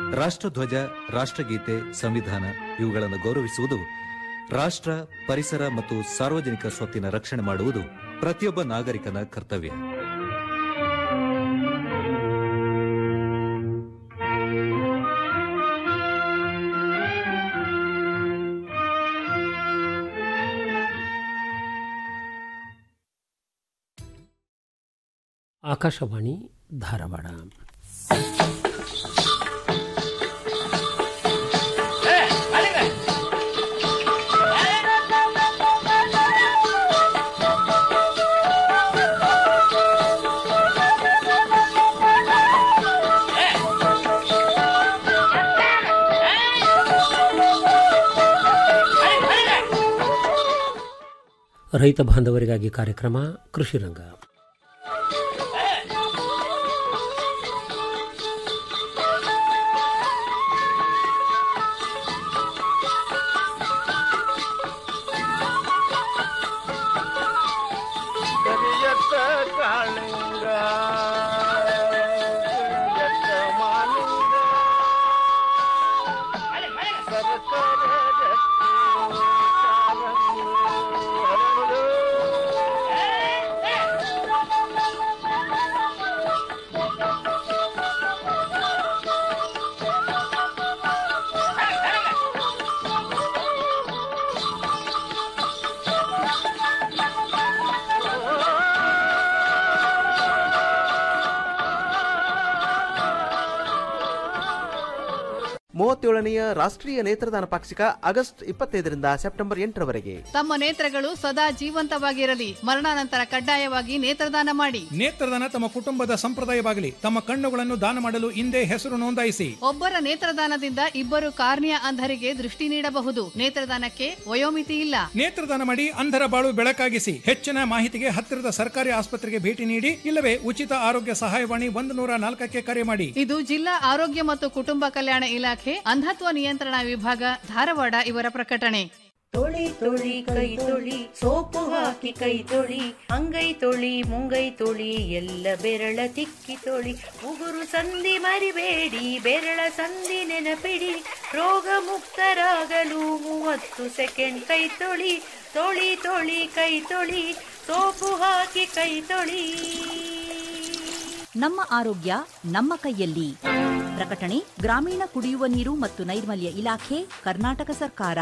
ರಾಷ್ಟ್ರಧ್ವಜ ರಾಷ್ಟ್ರಗೀತೆ ಸಂವಿಧಾನ ಇವುಗಳನ್ನು ಗೌರವಿಸುವುದು ರಾಷ್ಟ್ರ ಪರಿಸರ ಮತ್ತು ಸಾರ್ವಜನಿಕ ಸ್ವತ್ತಿನ ರಕ್ಷಣೆ ಮಾಡುವುದು ಪ್ರತಿಯೊಬ್ಬ ನಾಗರಿಕನ ಕರ್ತವ್ಯ ಆಕಾಶವಾಣಿ ಧಾರವಾಡ ರೈತ ಬಾಂಧವರಿಗಾಗಿ ಕಾರ್ಯಕ್ರಮ ಕೃಷಿ ರಂಗ ಕರಿಯತ್ತ ಕಾಳಿಂಗ ಕರಿಯತ್ತ ಮಾಲಿಂಗ ಸರಸರ ಜಟ್ಟಿ ಕಾಲಂಗು ಹರಳು. ಮೂವತ್ತೇಳನೆಯ ರಾಷ್ಟ್ರೀಯ ನೇತ್ರದಾನ ಪಾಕ್ಷಿಕ ಆಗಸ್ಟ್ ಇಪ್ಪತ್ತೈದರಿಂದ ಸೆಪ್ಟೆಂಬರ್ ಎಂಟರವರೆಗೆ ತಮ್ಮ ನೇತ್ರಗಳು ಸದಾ ಜೀವಂತವಾಗಿರಲಿ ಮರಣಾನಂತರ ಕಡ್ಡಾಯವಾಗಿ ನೇತ್ರದಾನ ಮಾಡಿ ನೇತ್ರದಾನ ತಮ್ಮ ಕುಟುಂಬದ ಸಂಪ್ರದಾಯವಾಗಲಿ ತಮ್ಮ ಕಣ್ಣುಗಳನ್ನು ದಾನ ಮಾಡಲು ಹಿಂದೆ ಹೆಸರು ನೋಂದಾಯಿಸಿ ಒಬ್ಬರ ನೇತ್ರದಾನದಿಂದ ಇಬ್ಬರು ಕಾರ್ನಿಯ ಅಂಧರಿಗೆ ದೃಷ್ಟಿ ನೀಡಬಹುದು ನೇತ್ರದಾನಕ್ಕೆ ವಯೋಮಿತಿ ಇಲ್ಲ ನೇತ್ರದಾನ ಮಾಡಿ ಅಂಧರ ಬಾಳು ಬೆಳಕಾಗಿಸಿ ಹೆಚ್ಚಿನ ಮಾಹಿತಿಗೆ ಹತ್ತಿರದ ಸರ್ಕಾರಿ ಆಸ್ಪತ್ರೆಗೆ ಭೇಟಿ ನೀಡಿ ಇಲ್ಲವೇ ಉಚಿತ ಆರೋಗ್ಯ ಸಹಾಯವಾಣಿ ಒಂದು ನೂರ ನಾಲ್ಕಕ್ಕೆ ಕರೆ ಮಾಡಿ ಇದು ಜಿಲ್ಲಾ ಆರೋಗ್ಯ ಮತ್ತು ಕುಟುಂಬ ಕಲ್ಯಾಣ ಇಲಾಖೆ ಅಂಧತ್ವ ನಿಯಂತ್ರಣ ವಿಭಾಗ ಧಾರವಾಡ ಇವರ ಪ್ರಕಟಣೆ ತೊಳಿ ತೊಳಿ ಕೈ ತೊಳಿ ಸೋಪು ಹಾಕಿ ಕೈ ತೊಳಿ ಅಂಗೈ ತೊಳಿ ಮುಂಗೈ ತೊಳಿ ಎಲ್ಲ ಬೆರಳ ತಿಕ್ಕಿ ತೊಳಿ ಉಗುರು ಸಂಧಿ ಮರಿಬೇಡಿ ಬೆರಳ ಸಂಧಿ ನೆನಪಿಡಿ ರೋಗ ಮುಕ್ತರಾಗಲು ಮೂವತ್ತು ಸೆಕೆಂಡ್ ಕೈ ತೊಳಿ ತೊಳಿ ತೊಳಿ ಕೈ ತೊಳಿ ಸೋಪು ಹಾಕಿ ಕೈ ತೊಳಿ ನಮ್ಮ ಆರೋಗ್ಯ ನಮ್ಮ ಕೈಯಲ್ಲಿ ಪ್ರಕಟಣೆ ಗ್ರಾಮೀಣ ಕುಡಿಯುವ ನೀರು ಮತ್ತು ನೈರ್ಮಲ್ಯ ಇಲಾಖೆ ಕರ್ನಾಟಕ ಸರ್ಕಾರ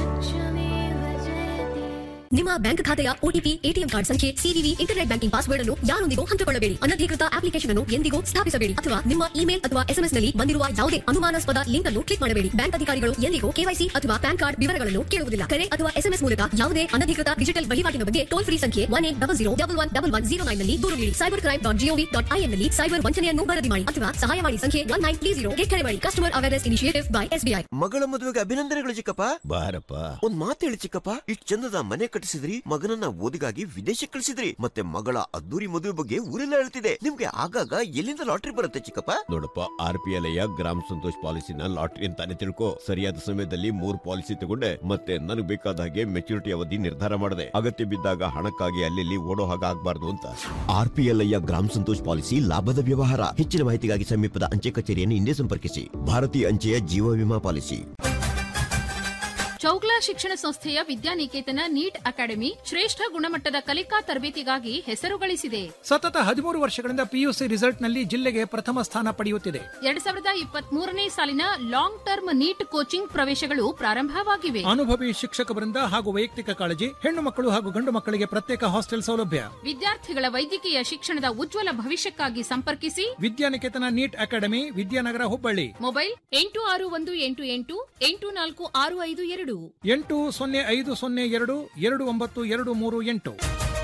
ನಿಮ್ಮ ಬ್ಯಾಂಕ್ ಖಾತೆಯ ಒಟಿಪಿ ಎಟಿಎಂ ಕಾರ್ಡ್ ಸಂಖ್ಯೆ ಸಿವಿವಿ ಇಂಟರ್ನೆಟ್ ಬ್ಯಾಂಕಿಂಗ್ ಪಾಸ್ವರ್ಡ್ ಅನ್ನು ಯಾರೊಂದಿಗೂ ಹಂಚಿಕೊಳ್ಳಬೇಡಿ ಅನಧಿಕೃತ ಅಪ್ಲಿಕೇಶನ್ ಅನ್ನು ಎಂದಿಗೂ ಸ್ಥಾಪಿಸಬೇಡಿ ಅಥವಾ ನಿಮ್ಮ ಇಮೇಲ್ ಅಥವಾ ಎಸ್ಎಂಎಸ್ ನಲ್ಲಿ ಬಂದಿರುವ ಯಾವುದೇ ಅನುಮಾನಾಸ್ಪದ ಲಿಂಕ್ ಅನ್ನು ಕ್ಲಿಕ್ ಮಾಡಬೇಡಿ ಬ್ಯಾಂಕ್ ಅಧಿಕಾರಿಗಳು ಎಂದಿಗೂ ಕೆವೈಸಿ ಅಥವಾ ಪ್ಯಾನ್ ಕಾರ್ಡ್ ವಿವರಗಳನ್ನು ಕೇಳುವುದಿಲ್ಲ ಕರೆ ಅಥವಾ ಎಸ್ಎಂಎಸ್ ಮೂಲಕ ಯಾವುದೇ ಅನಧಿಕೃತ ಡಿಜಿಟಲ್ ವಹಿವಾಟಿನ ಬಗ್ಗೆ ಟೋಲ್ ಫ್ರೀ ಸಂಖ್ಯೆ one eight double zero double one double one zero nine ನಲ್ಲಿ ದೂರು ನೀಡಿ cyber crime dot G O V dot I N ನಲ್ಲಿ ಸೈಬರ್ ವಂಚನೆಯನ್ನು ವರದಿ ಮಾಡಿ ಅಥವಾ ಸಹಾಯವಾಣಿ ಸಂಖ್ಯೆ ಒನ್ ನೈನ್ ತ್ರೀ ಜೀರೋ ಕರೆ ಮಾಡಿ customer awareness initiative by SBI ಮಗಳ ಮದುವೆಗೆ ಅಭಿನಂದನೆಗಳು ಚಿಕ್ಕಪ್ಪ ಬಾರಪ್ಪ ಒಂದ್ ಮಾತು ಹೇಳಿ ಚಿಕ್ಕಪ್ಪ ಇಷ್ಟ್ ಚಂದದ ಮನೆ ಕಟ್ಟಿಸಿದ್ರಿ ಮಗನನ್ನ ಓದಿಗಾಗಿ ವಿದೇಶಕ್ಕೆ ಕಳಿಸಿದ್ರಿ ಮತ್ತೆ ಮಗಳ ಅದ್ದೂರಿ ಮದುವೆ ಬಗ್ಗೆ ಊರೆಲ್ಲ ಹೇಳ್ತಿದೆ ನಿಮ್ಗೆ ಆಗಾಗ ಎಲ್ಲಿಂದ ಲಾಟ್ರಿ ಬರುತ್ತೆ ಚಿಕ್ಕಪ್ಪ ನೋಡಪ್ಪ ಆರ್ ಪಿ ಎಲ್ ಗ್ರಾಮ ಸಂತೋಷ್ ಪಾಲಿಸಿನ ಲಾಟ್ರಿ ಅಂತಾನೆ ತಿಳ್ಕೊ ಸರಿಯಾದ ಸಮಯದಲ್ಲಿ ಮೂರ್ ಪಾಲಿಸಿ ತಗೊಂಡೆ ಮತ್ತೆ ನನಗೆ ಬೇಕಾದ ಹಾಗೆ ಮೆಚುರಿಟಿ ಅವಧಿ ನಿರ್ಧಾರ ಮಾಡಿದೆ ಅಗತ್ಯ ಬಿದ್ದಾಗ ಹಣಕ್ಕಾಗಿ ಅಲ್ಲಿ ಓಡೋ ಹಾಗೆ ಆಗ್ಬಾರ್ದು ಅಂತ ಆರ್ ಪಿ ಎಲ್ ಗ್ರಾಮ ಸಂತೋಷ್ ಪಾಲಿಸಿ ಲಾಭದ ವ್ಯವಹಾರ ಹೆಚ್ಚಿನ ಮಾಹಿತಿಗಾಗಿ ಸಮೀಪದ ಅಂಚೆ ಕಚೇರಿಯನ್ನು ಹಿಂದೆ ಸಂಪರ್ಕಿಸಿ ಭಾರತೀಯ ಅಂಚೆಯ ಜೀವ ವಿಮಾ ಪಾಲಿಸಿ ಚೌಗ್ಲಾ ಶಿಕ್ಷಣ ಸಂಸ್ಥೆಯ ವಿದ್ಯಾನಿಕೇತನ ನೀಟ್ ಅಕಾಡೆಮಿ ಶ್ರೇಷ್ಠ ಗುಣಮಟ್ಟದ ಕಲಿಕಾ ತರಬೇತಿಗಾಗಿ ಹೆಸರು ಗಳಿಸಿದೆ ಸತತ ಹದಿಮೂರು ವರ್ಷಗಳಿಂದ ಪಿಯುಸಿ ರಿಸಲ್ಟ್ ನಲ್ಲಿ ಜಿಲ್ಲೆಗೆ ಪ್ರಥಮ ಸ್ಥಾನ ಪಡೆಯುತ್ತಿದೆ ಎರಡ್ ಸಾವಿರದ ಇಪ್ಪತ್ತ್ ಮೂರನೇ ಸಾಲಿನ ಲಾಂಗ್ ಟರ್ಮ್ ನೀಟ್ ಕೋಚಿಂಗ್ ಪ್ರವೇಶಗಳು ಪ್ರಾರಂಭವಾಗಿವೆ ಅನುಭವಿ ಶಿಕ್ಷಕ ವೃಂದ ಹಾಗೂ ವೈಯಕ್ತಿಕ ಕಾಳಜಿ ಹೆಣ್ಣು ಮಕ್ಕಳು ಹಾಗೂ ಗಂಡು ಮಕ್ಕಳಿಗೆ ಪ್ರತ್ಯೇಕ ಹಾಸ್ಟೆಲ್ ಸೌಲಭ್ಯ ವಿದ್ಯಾರ್ಥಿಗಳ ವೈದ್ಯಕೀಯ ಶಿಕ್ಷಣದ ಉಜ್ವಲ ಭವಿಷ್ಯಕ್ಕಾಗಿ ಸಂಪರ್ಕಿಸಿ Vidyaniketan NEET academy Vidyanagar Hubballi mobile ಎಂಟು ಆರು ಒಂದು ಎಂಟು ಎಂಟು ಎಂಟು ನಾಲ್ಕು ಆರು ಐದು ಎರಡು ಎಂಟು ಸೊನ್ನೆ ಐದು ಸೊನ್ನೆ ಎರಡು ಎರಡು ಒಂಬತ್ತು ಎರಡು ಮೂರು ಎಂಟು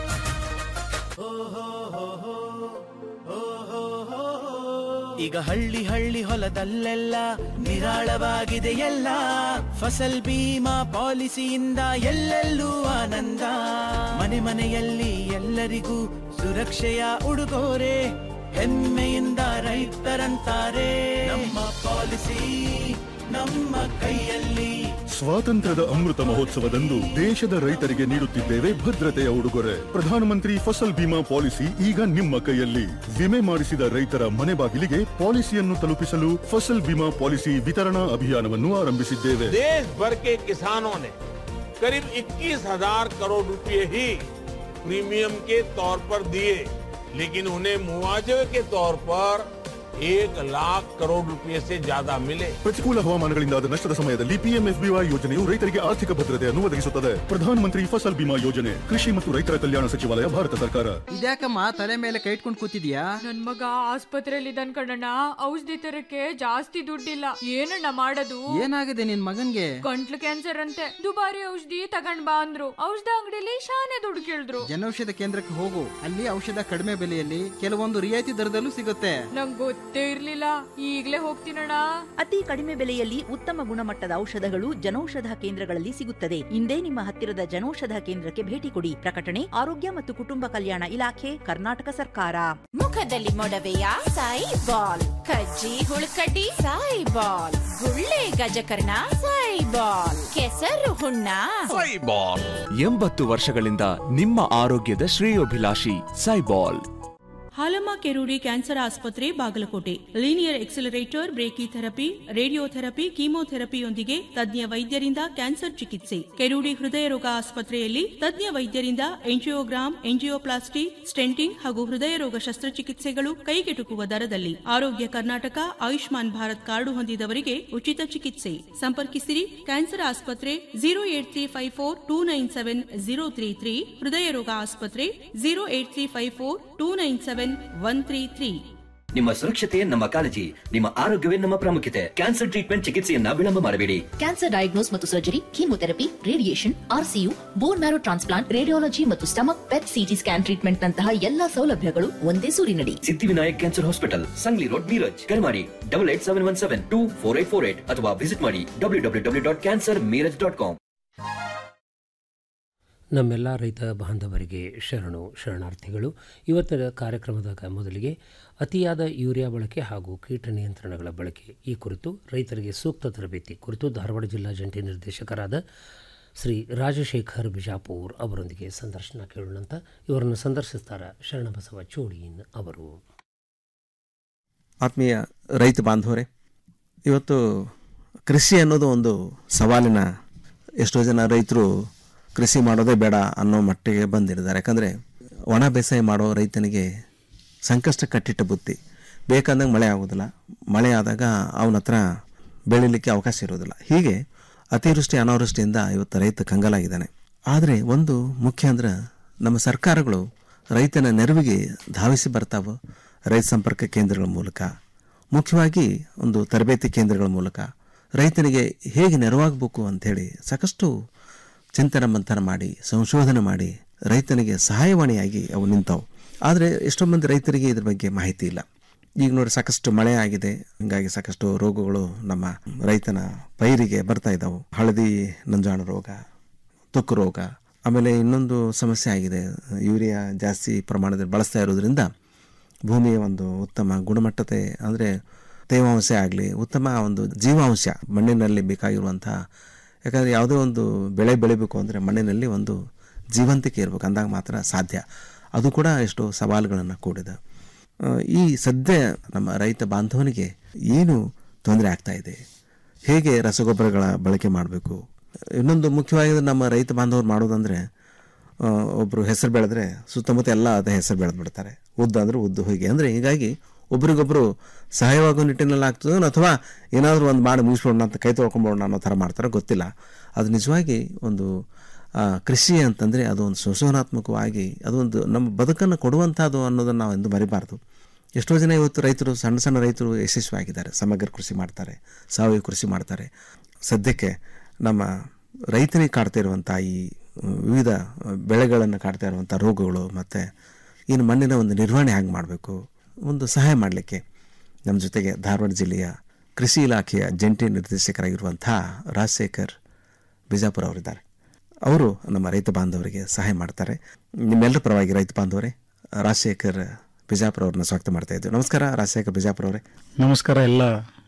ಈಗ ಹಳ್ಳಿ ಹಳ್ಳಿ ಹೊಲದಲ್ಲೆಲ್ಲ ನಿರಾಳವಾಗಿದೆ ಎಲ್ಲ ಫಸಲ್ ಬೀಮಾ ಪಾಲಿಸಿಯಿಂದ ಎಲ್ಲೆಲ್ಲೂ ಆನಂದ ಮನೆ ಮನೆಯಲ್ಲಿ ಎಲ್ಲರಿಗೂ ಸುರಕ್ಷೆಯ ಉಡುಗೊರೆ ಹೆಮ್ಮೆಯಿಂದ ರೈತರಂತಾರೆ ನಮ್ಮ ಪಾಲಿಸಿ ನಮ್ಮ ಕೈಯಲ್ಲಿ ಸ್ವಾತಂತ್ರ್ಯದ ಅಮೃತ ಮಹೋತ್ಸವದಂದು ದೇಶದ ರೈತರಿಗೆ ನೀಡುತ್ತಿದ್ದೇವೆ ಭದ್ರತೆಯ ಉಡುಗೊರೆ ಪ್ರಧಾನಮಂತ್ರಿ ಫಸಲ್ ಬಿಮಾ ಪಾಲಿಸಿ ಈಗ ನಿಮ್ಮ ಕೈಯಲ್ಲಿ ವಿಮೆ ಮಾಡಿಸಿದ ರೈತರ ಮನೆ ಬಾಗಿಲಿಗೆ ಪಾಲಿಸಿಯನ್ನು ತಲುಪಿಸಲು ಫಸಲ್ ಬಿಮಾ ಪಾಲಿಸಿ ವಿತರಣಾ ಅಭಿಯಾನವನ್ನು ಆರಂಭಿಸಿದ್ದೇವೆ देश भर के किसानों ने करीब 21,000 करोड़ रुपए ही प्रीमियम के तौर पर दिए लेकिन उन्हें मुआवजे के तौर पर एक लाख करोड़ रुपए से ज्यादा मिले ಪ್ರತಿಕೂಲ ಹವಾಮಾನಗಳಿಂದಾದ ನಷ್ಟದ ಸಮಯದಲ್ಲಿ ಪಿಎಂಎಫ್ಬಿವೈ ಯೋಜನೆಯು ರೈತರಿಗೆ ಆರ್ಥಿಕ ಭದ್ರತೆಯನ್ನು ಒದಗಿಸುತ್ತದೆ ಪ್ರಧಾನಮಂತ್ರಿ ಫಸಲ್ ಬಿಮಾ ಯೋಜನೆ ಕೃಷಿ ಮತ್ತು ರೈತರ ಕಲ್ಯಾಣ ಸಚಿವಾಲಯ ಭಾರತ ಸರ್ಕಾರ ಇದ್ಯಾಕಮ್ಮ ತಲೆ ಮೇಲೆ ಕೈ ಇಟ್ಕೊಂಡು ಕೂತಿದ್ಯಾ ನನ್ ಮಗ ಆಸ್ಪತ್ರೆಯಲ್ಲಿ ಇದ್ದಾನ್ ಕಣಣ್ಣ ಔಷಧಿ ತರಕ್ಕೆ ಜಾಸ್ತಿ ದುಡ್ಡಿಲ್ಲ ಏನಣ್ಣ ಮಾಡೋದು ಏನಾಗಿದೆ ನಿನ್ ಮಗನ್ಗೆ ಗಂಟ್ಲು ಕ್ಯಾನ್ಸರ್ ಅಂತೆ ದುಬಾರಿ ಔಷಧಿ ತಗೊಂಡ್ ಬಾ ಅಂದ್ರು ಔಷಧ ಅಂಗಡಿಲಿ ಶಾನೆ ದುಡ್ಡು ಕೇಳಿದ್ರು ಜನೌಷಧ ಕೇಂದ್ರಕ್ಕೆ ಹೋಗು ಅಲ್ಲಿ ಔಷಧ ಕಡಿಮೆ ಬೆಲೆಯಲ್ಲಿ ಕೆಲವೊಂದು ರಿಯಾಯಿತಿ ದರದಲ್ಲೂ ಸಿಗುತ್ತೆ ನಂಗ್ ಗೊತ್ತೇ ಇರ್ಲಿಲ್ಲ ಈಗ್ಲೇ ಹೋಗ್ತೀನಣ್ಣ ಅತಿ ಕಡಿಮೆ ಬೆಲೆಯಲ್ಲಿ ಉತ್ತಮ ಗುಣಮಟ್ಟದ ಔಷಧಗಳು ಜನೌಷಧ ಕೇಂದ್ರಗಳಲ್ಲಿ ಸಿಗುತ್ತದೆ ಇಂದೇ ನಿಮ್ಮ ಹತ್ತಿರದ ಜನೌಷಧ ಕೇಂದ್ರಕ್ಕೆ ಭೇಟಿ ಕೊಡಿ ಪ್ರಕಟಣೆ ಆರೋಗ್ಯ ಮತ್ತು ಕುಟುಂಬ ಕಲ್ಯಾಣ ಇಲಾಖೆ ಕರ್ನಾಟಕ ಸರ್ಕಾರ ಮುಖದಲ್ಲಿ ಮೊಡವೆಯ ಸಾಯಿ ಬಾಲ್ ಕಜ್ಜಿ ಹುಳುಕಡ್ಡಿ ಸಾಯಿ ಬಾಲ್ ಗುಳ್ಳೆ ಗಜಕರ್ಣ ಸಾಯಿ ಬಾಲ್ ಕೆಸರು ಹುಣ್ಣ ಸೈಬಾಲ್ ಎಂಬತ್ತು ವರ್ಷಗಳಿಂದ ನಿಮ್ಮ ಆರೋಗ್ಯದ ಶ್ರೇಯೋಭಿಲಾಷಿ ಸೈಬಾಲ್ ಹಾಲಮ್ಮ ಕೆರೂಡಿ ಕ್ಯಾನ್ಸರ್ ಆಸ್ಪತ್ರೆ Bagalkot linear accelerator brachy therapy radiotherapy ಕೀಮೋಥೆರಪಿಯೊಂದಿಗೆ ತಜ್ಞ ವೈದ್ಯರಿಂದ ಕ್ಯಾನ್ಸರ್ ಚಿಕಿತ್ಸೆ ಕೆರೂಡಿ ಹೃದಯ ರೋಗ ಆಸ್ಪತ್ರೆಯಲ್ಲಿ ತಜ್ಞ ವೈದ್ಯರಿಂದ ಎಂಜಿಯೋಗ್ರಾಮ್ ಎಂಜಿಯೋಪ್ಲಾಸ್ಟಿ ಸ್ಟೆಂಟಿಂಗ್ ಹಾಗೂ ಹೃದಯ ರೋಗ ಶಸ್ತ್ರಚಿಕಿತ್ಸೆಗಳು ಕೈಗೆಟುಕುವ ದರದಲ್ಲಿ ಆರೋಗ್ಯ ಕರ್ನಾಟಕ ಆಯುಷ್ಮಾನ್ ಭಾರತ್ ಕಾರ್ಡು ಹೊಂದಿದವರಿಗೆ ಉಚಿತ ಚಿಕಿತ್ಸೆ ಸಂಪರ್ಕಿಸಿರಿ ಕ್ಯಾನ್ಸರ್ ಆಸ್ಪತ್ರೆ zero eight three five four two nine seven zero three three ಹೃದಯ ರೋಗ ಆಸ್ಪತ್ರೆ zero eight three five four two nine seven one three three ನಿಮ್ಮ ಸುರಕ್ಷತೆ ನಮ್ಮ ಕಾಳಜಿ ನಿಮ್ಮ ಆರೋಗ್ಯವೇ ನಮ್ಮ ಪ್ರಾಮುಖ್ಯತೆ ಕ್ಯಾನ್ಸರ್ ಟ್ರೀಟ್ಮೆಂಟ್ ಚಿಕಿತ್ಸೆಯನ್ನ ವಿಳಂಬ ಮಾಡಬೇಡಿ ಕ್ಯಾನ್ಸರ್ ಡಯಾಗ್ನೋಸ್ ಮತ್ತು surgery chemotherapy radiation R C U bone marrow transplant radiology ಮತ್ತು stomach PET CT scan treatment ನಂತಹ ಎಲ್ಲಾ ಸೌಲಭ್ಯಗಳು ಒಂದೇ ಸೂರಿನಡಿ Siddhivinayak cancer hospital Sangli road Miraj ಕರೆ ಮಾಡಿ double eight seven one seven two four eight four eight ಅಥವಾ ವಿಸಿಟ್ ಮಾಡಿ W W W dot cancer Miraj dot com ನಮ್ಮೆಲ್ಲ ರೈತ ಬಾಂಧವರಿಗೆ ಶರಣು ಶರಣಾರ್ಥಿಗಳು ಇವತ್ತಿನ ಕಾರ್ಯಕ್ರಮದಾಗ ಮೊದಲಿಗೆ ಅತಿಯಾದ ಯೂರಿಯಾ ಬಳಕೆ ಹಾಗೂ ಕೀಟ ನಿಯಂತ್ರಣಗಳ ಬಳಕೆ ಈ ಕುರಿತು ರೈತರಿಗೆ ಸೂಕ್ತ ತರಬೇತಿ ಕುರಿತು ಧಾರವಾಡ ಜಿಲ್ಲಾ ಜಂಟಿ ನಿರ್ದೇಶಕರಾದ ಶ್ರೀ ರಾಜಶೇಖರ್ ಬಿಜಾಪುರ್ ಅವರೊಂದಿಗೆ ಸಂದರ್ಶನ ಕೇಳೋಣಂತ ಇವರನ್ನು ಸಂದರ್ಶಿಸ್ತಾರ ಶರಣಬಸವ ಚೋಳಿಯನ್ ಅವರು ಆತ್ಮೀಯ ರೈತ ಬಾಂಧವರೇ ಇವತ್ತು ಕೃಷಿ ಅನ್ನೋದು ಒಂದು ಸವಾಲಿನ ಎಷ್ಟೋ ಜನ ರೈತರು ಕೃಷಿ ಮಾಡೋದೇ ಬೇಡ ಅನ್ನೋ ಮಟ್ಟಿಗೆ ಬಂದಿದ್ದಾರೆ ಯಾಕಂದರೆ ಒಣ ಬೇಸಾಯ ಮಾಡೋ ರೈತನಿಗೆ ಸಂಕಷ್ಟ ಕಟ್ಟಿಟ್ಟ ಬುತ್ತಿ ಬೇಕಂದಾಗ ಮಳೆ ಆಗೋದಿಲ್ಲ ಮಳೆ ಆದಾಗ ಅವನ ಹತ್ರ ಬೆಳೀಲಿಕ್ಕೆ ಅವಕಾಶ ಇರೋದಿಲ್ಲ ಹೀಗೆ ಅತಿವೃಷ್ಟಿ ಅನಾವೃಷ್ಟಿಯಿಂದ ಇವತ್ತು ರೈತ ಕಂಗಾಲಾಗಿದ್ದಾನೆ ಆದರೆ ಒಂದು ಮುಖ್ಯ ಅಂದ್ರೆ ನಮ್ಮ ಸರ್ಕಾರಗಳು ರೈತನ ನೆರವಿಗೆ ಧಾವಿಸಿ ಬರ್ತಾವೆ ರೈತ ಸಂಪರ್ಕ ಕೇಂದ್ರಗಳ ಮೂಲಕ ಮುಖ್ಯವಾಗಿ ಒಂದು ತರಬೇತಿ ಕೇಂದ್ರಗಳ ಮೂಲಕ ರೈತನಿಗೆ ಹೇಗೆ ನೆರವಾಗಬೇಕು ಅಂಥೇಳಿ ಸಾಕಷ್ಟು ಚಿಂತನೆ ಮಂಥನ ಮಾಡಿ ಸಂಶೋಧನೆ ಮಾಡಿ ರೈತನಿಗೆ ಸಹಾಯವಾಣಿಯಾಗಿ ಅವು ನಿಂತವು ಆದರೆ ಎಷ್ಟೋ ಮಂದಿ ರೈತರಿಗೆ ಇದ್ರ ಬಗ್ಗೆ ಮಾಹಿತಿ ಇಲ್ಲ ಈಗ ನೋಡಿ ಸಾಕಷ್ಟು ಮಳೆ ಆಗಿದೆ ಹೀಗಾಗಿ ಸಾಕಷ್ಟು ರೋಗಗಳು ನಮ್ಮ ರೈತನ ಪೈರಿಗೆ ಬರ್ತಾ ಇದ್ದಾವೆ ಹಳದಿ ನಂಜಾಣ ರೋಗ ತುಕ್ಕು ರೋಗ ಆಮೇಲೆ ಇನ್ನೊಂದು ಸಮಸ್ಯೆ ಆಗಿದೆ ಯೂರಿಯಾ ಜಾಸ್ತಿ ಪ್ರಮಾಣದಲ್ಲಿ ಬಳಸ್ತಾ ಇರೋದ್ರಿಂದ ಭೂಮಿಯ ಒಂದು ಉತ್ತಮ ಗುಣಮಟ್ಟತೆ ಅಂದರೆ ತೇವಾಂಶ ಆಗಲಿ ಉತ್ತಮ ಒಂದು ಜೀವಾಂಶ ಮಣ್ಣಿನಲ್ಲಿ ಬೇಕಾಗಿರುವಂಥ ಯಾಕಂದರೆ ಯಾವುದೇ ಒಂದು ಬೆಳೆ ಬೆಳಿಬೇಕು ಅಂದರೆ ಮಣ್ಣಿನಲ್ಲಿ ಒಂದು ಜೀವಂತಿಕೆ ಇರಬೇಕು ಅಂದಾಗ ಮಾತ್ರ ಸಾಧ್ಯ ಅದು ಕೂಡ ಎಷ್ಟೋ ಸವಾಲುಗಳನ್ನು ಕೂಡಿದೆ ಆ, ಈ ಸದ್ಯ ನಮ್ಮ ರೈತ ಬಾಂಧವನಿಗೆ ಏನು ತೊಂದರೆ ಆಗ್ತಾ ಇದೆ ಹೇಗೆ ರಸಗೊಬ್ಬರಗಳ ಬಳಕೆ ಮಾಡಬೇಕು ಇನ್ನೊಂದು ಮುಖ್ಯವಾಗಿ ನಮ್ಮ ರೈತ ಬಾಂಧವರು ಮಾಡೋದಂದರೆ ಒಬ್ಬರು ಹೆಸರು ಬೆಳೆದ್ರೆ ಸುತ್ತಮುತ್ತ ಎಲ್ಲ ಅದೇ ಹೆಸರು ಬೆಳೆದು ಬಿಡ್ತಾರೆ ಉದ್ದು ಅಂದ್ರೆ ಉದ್ದು ಹೀಗೆ ಅಂದರೆ ಹೀಗಾಗಿ ಒಬ್ರಿಗೊಬ್ಬರು ಸಹಾಯವಾಗೋ ನಿಟ್ಟಿನಲ್ಲಿ ಆಗ್ತದೋ ಅಥವಾ ಏನಾದರೂ ಒಂದು ಮಾಡಿ ಮುಗಿಸ್ಬಿಡೋಣ ಅಂತ ಕೈ ತೊಳ್ಕೊಂಬಿಡೋಣ ಅನ್ನೋ ಥರ ಮಾಡ್ತಾರೋ ಗೊತ್ತಿಲ್ಲ ಅದು ನಿಜವಾಗಿ ಒಂದು ಆ, ಕೃಷಿ ಅಂತಂದರೆ ಅದು ಒಂದು ಸಂಶೋಧನಾತ್ಮಕವಾಗಿ ಅದೊಂದು ನಮ್ಮ ಬದುಕನ್ನು ಕೊಡುವಂಥದ್ದು ಅನ್ನೋದನ್ನು ನಾವು ಎಂದು ಮರಿಬಾರ್ದು ಎಷ್ಟೋ ಜನ ಇವತ್ತು ರೈತರು ಸಣ್ಣ ಸಣ್ಣ ರೈತರು ಯಶಸ್ವಿಯಾಗಿದ್ದಾರೆ ಸಮಗ್ರ ಕೃಷಿ ಮಾಡ್ತಾರೆ ಸಾವಯವ ಕೃಷಿ ಮಾಡ್ತಾರೆ ಸದ್ಯಕ್ಕೆ ನಮ್ಮ ರೈತನಿಗೆ ಕಾಡ್ತಾ ಇರುವಂಥ ಈ ಆ, ವಿವಿಧ ಬೆಳೆಗಳನ್ನು ಕಾಡ್ತಾ ಇರುವಂಥ ರೋಗಗಳು ಮತ್ತು ಇನ್ನು ಮಣ್ಣಿನ ಒಂದು ನಿರ್ವಹಣೆ ಹೇಗೆ ಮಾಡಬೇಕು ಒಂದು ಸಹಾಯ ಮಾಡಲಿಕ್ಕೆ ನಮ್ಮ ಜೊತೆಗೆ ಧಾರವಾಡ ಜಿಲ್ಲೆಯ ಕೃಷಿ ಇಲಾಖೆಯ ಜಂಟಿ ನಿರ್ದೇಶಕರಾಗಿರುವಂಥ ರಾಜಶೇಖರ್ ಬಿಜಾಪುರ ಅವರಿದ್ದಾರೆ ಅವರು ನಮ್ಮ ರೈತ ಬಾಂಧವರಿಗೆ ಸಹಾಯ ಮಾಡ್ತಾರೆ ನಿಮ್ಮೆಲ್ಲರ ಪರವಾಗಿ ರೈತ ಬಾಂಧವರೇ ರಾಜಶೇಖರ್ ಬಿಜಾಪುರ ಅವ್ರನ್ನ ಸ್ವಾಗತ ಮಾಡ್ತಾ ಇದ್ದೇವೆ ನಮಸ್ಕಾರ ರಾಜಶೇಖರ್ ಬಿಜಾಪುರ ಅವರೇ ನಮಸ್ಕಾರ ಎಲ್ಲ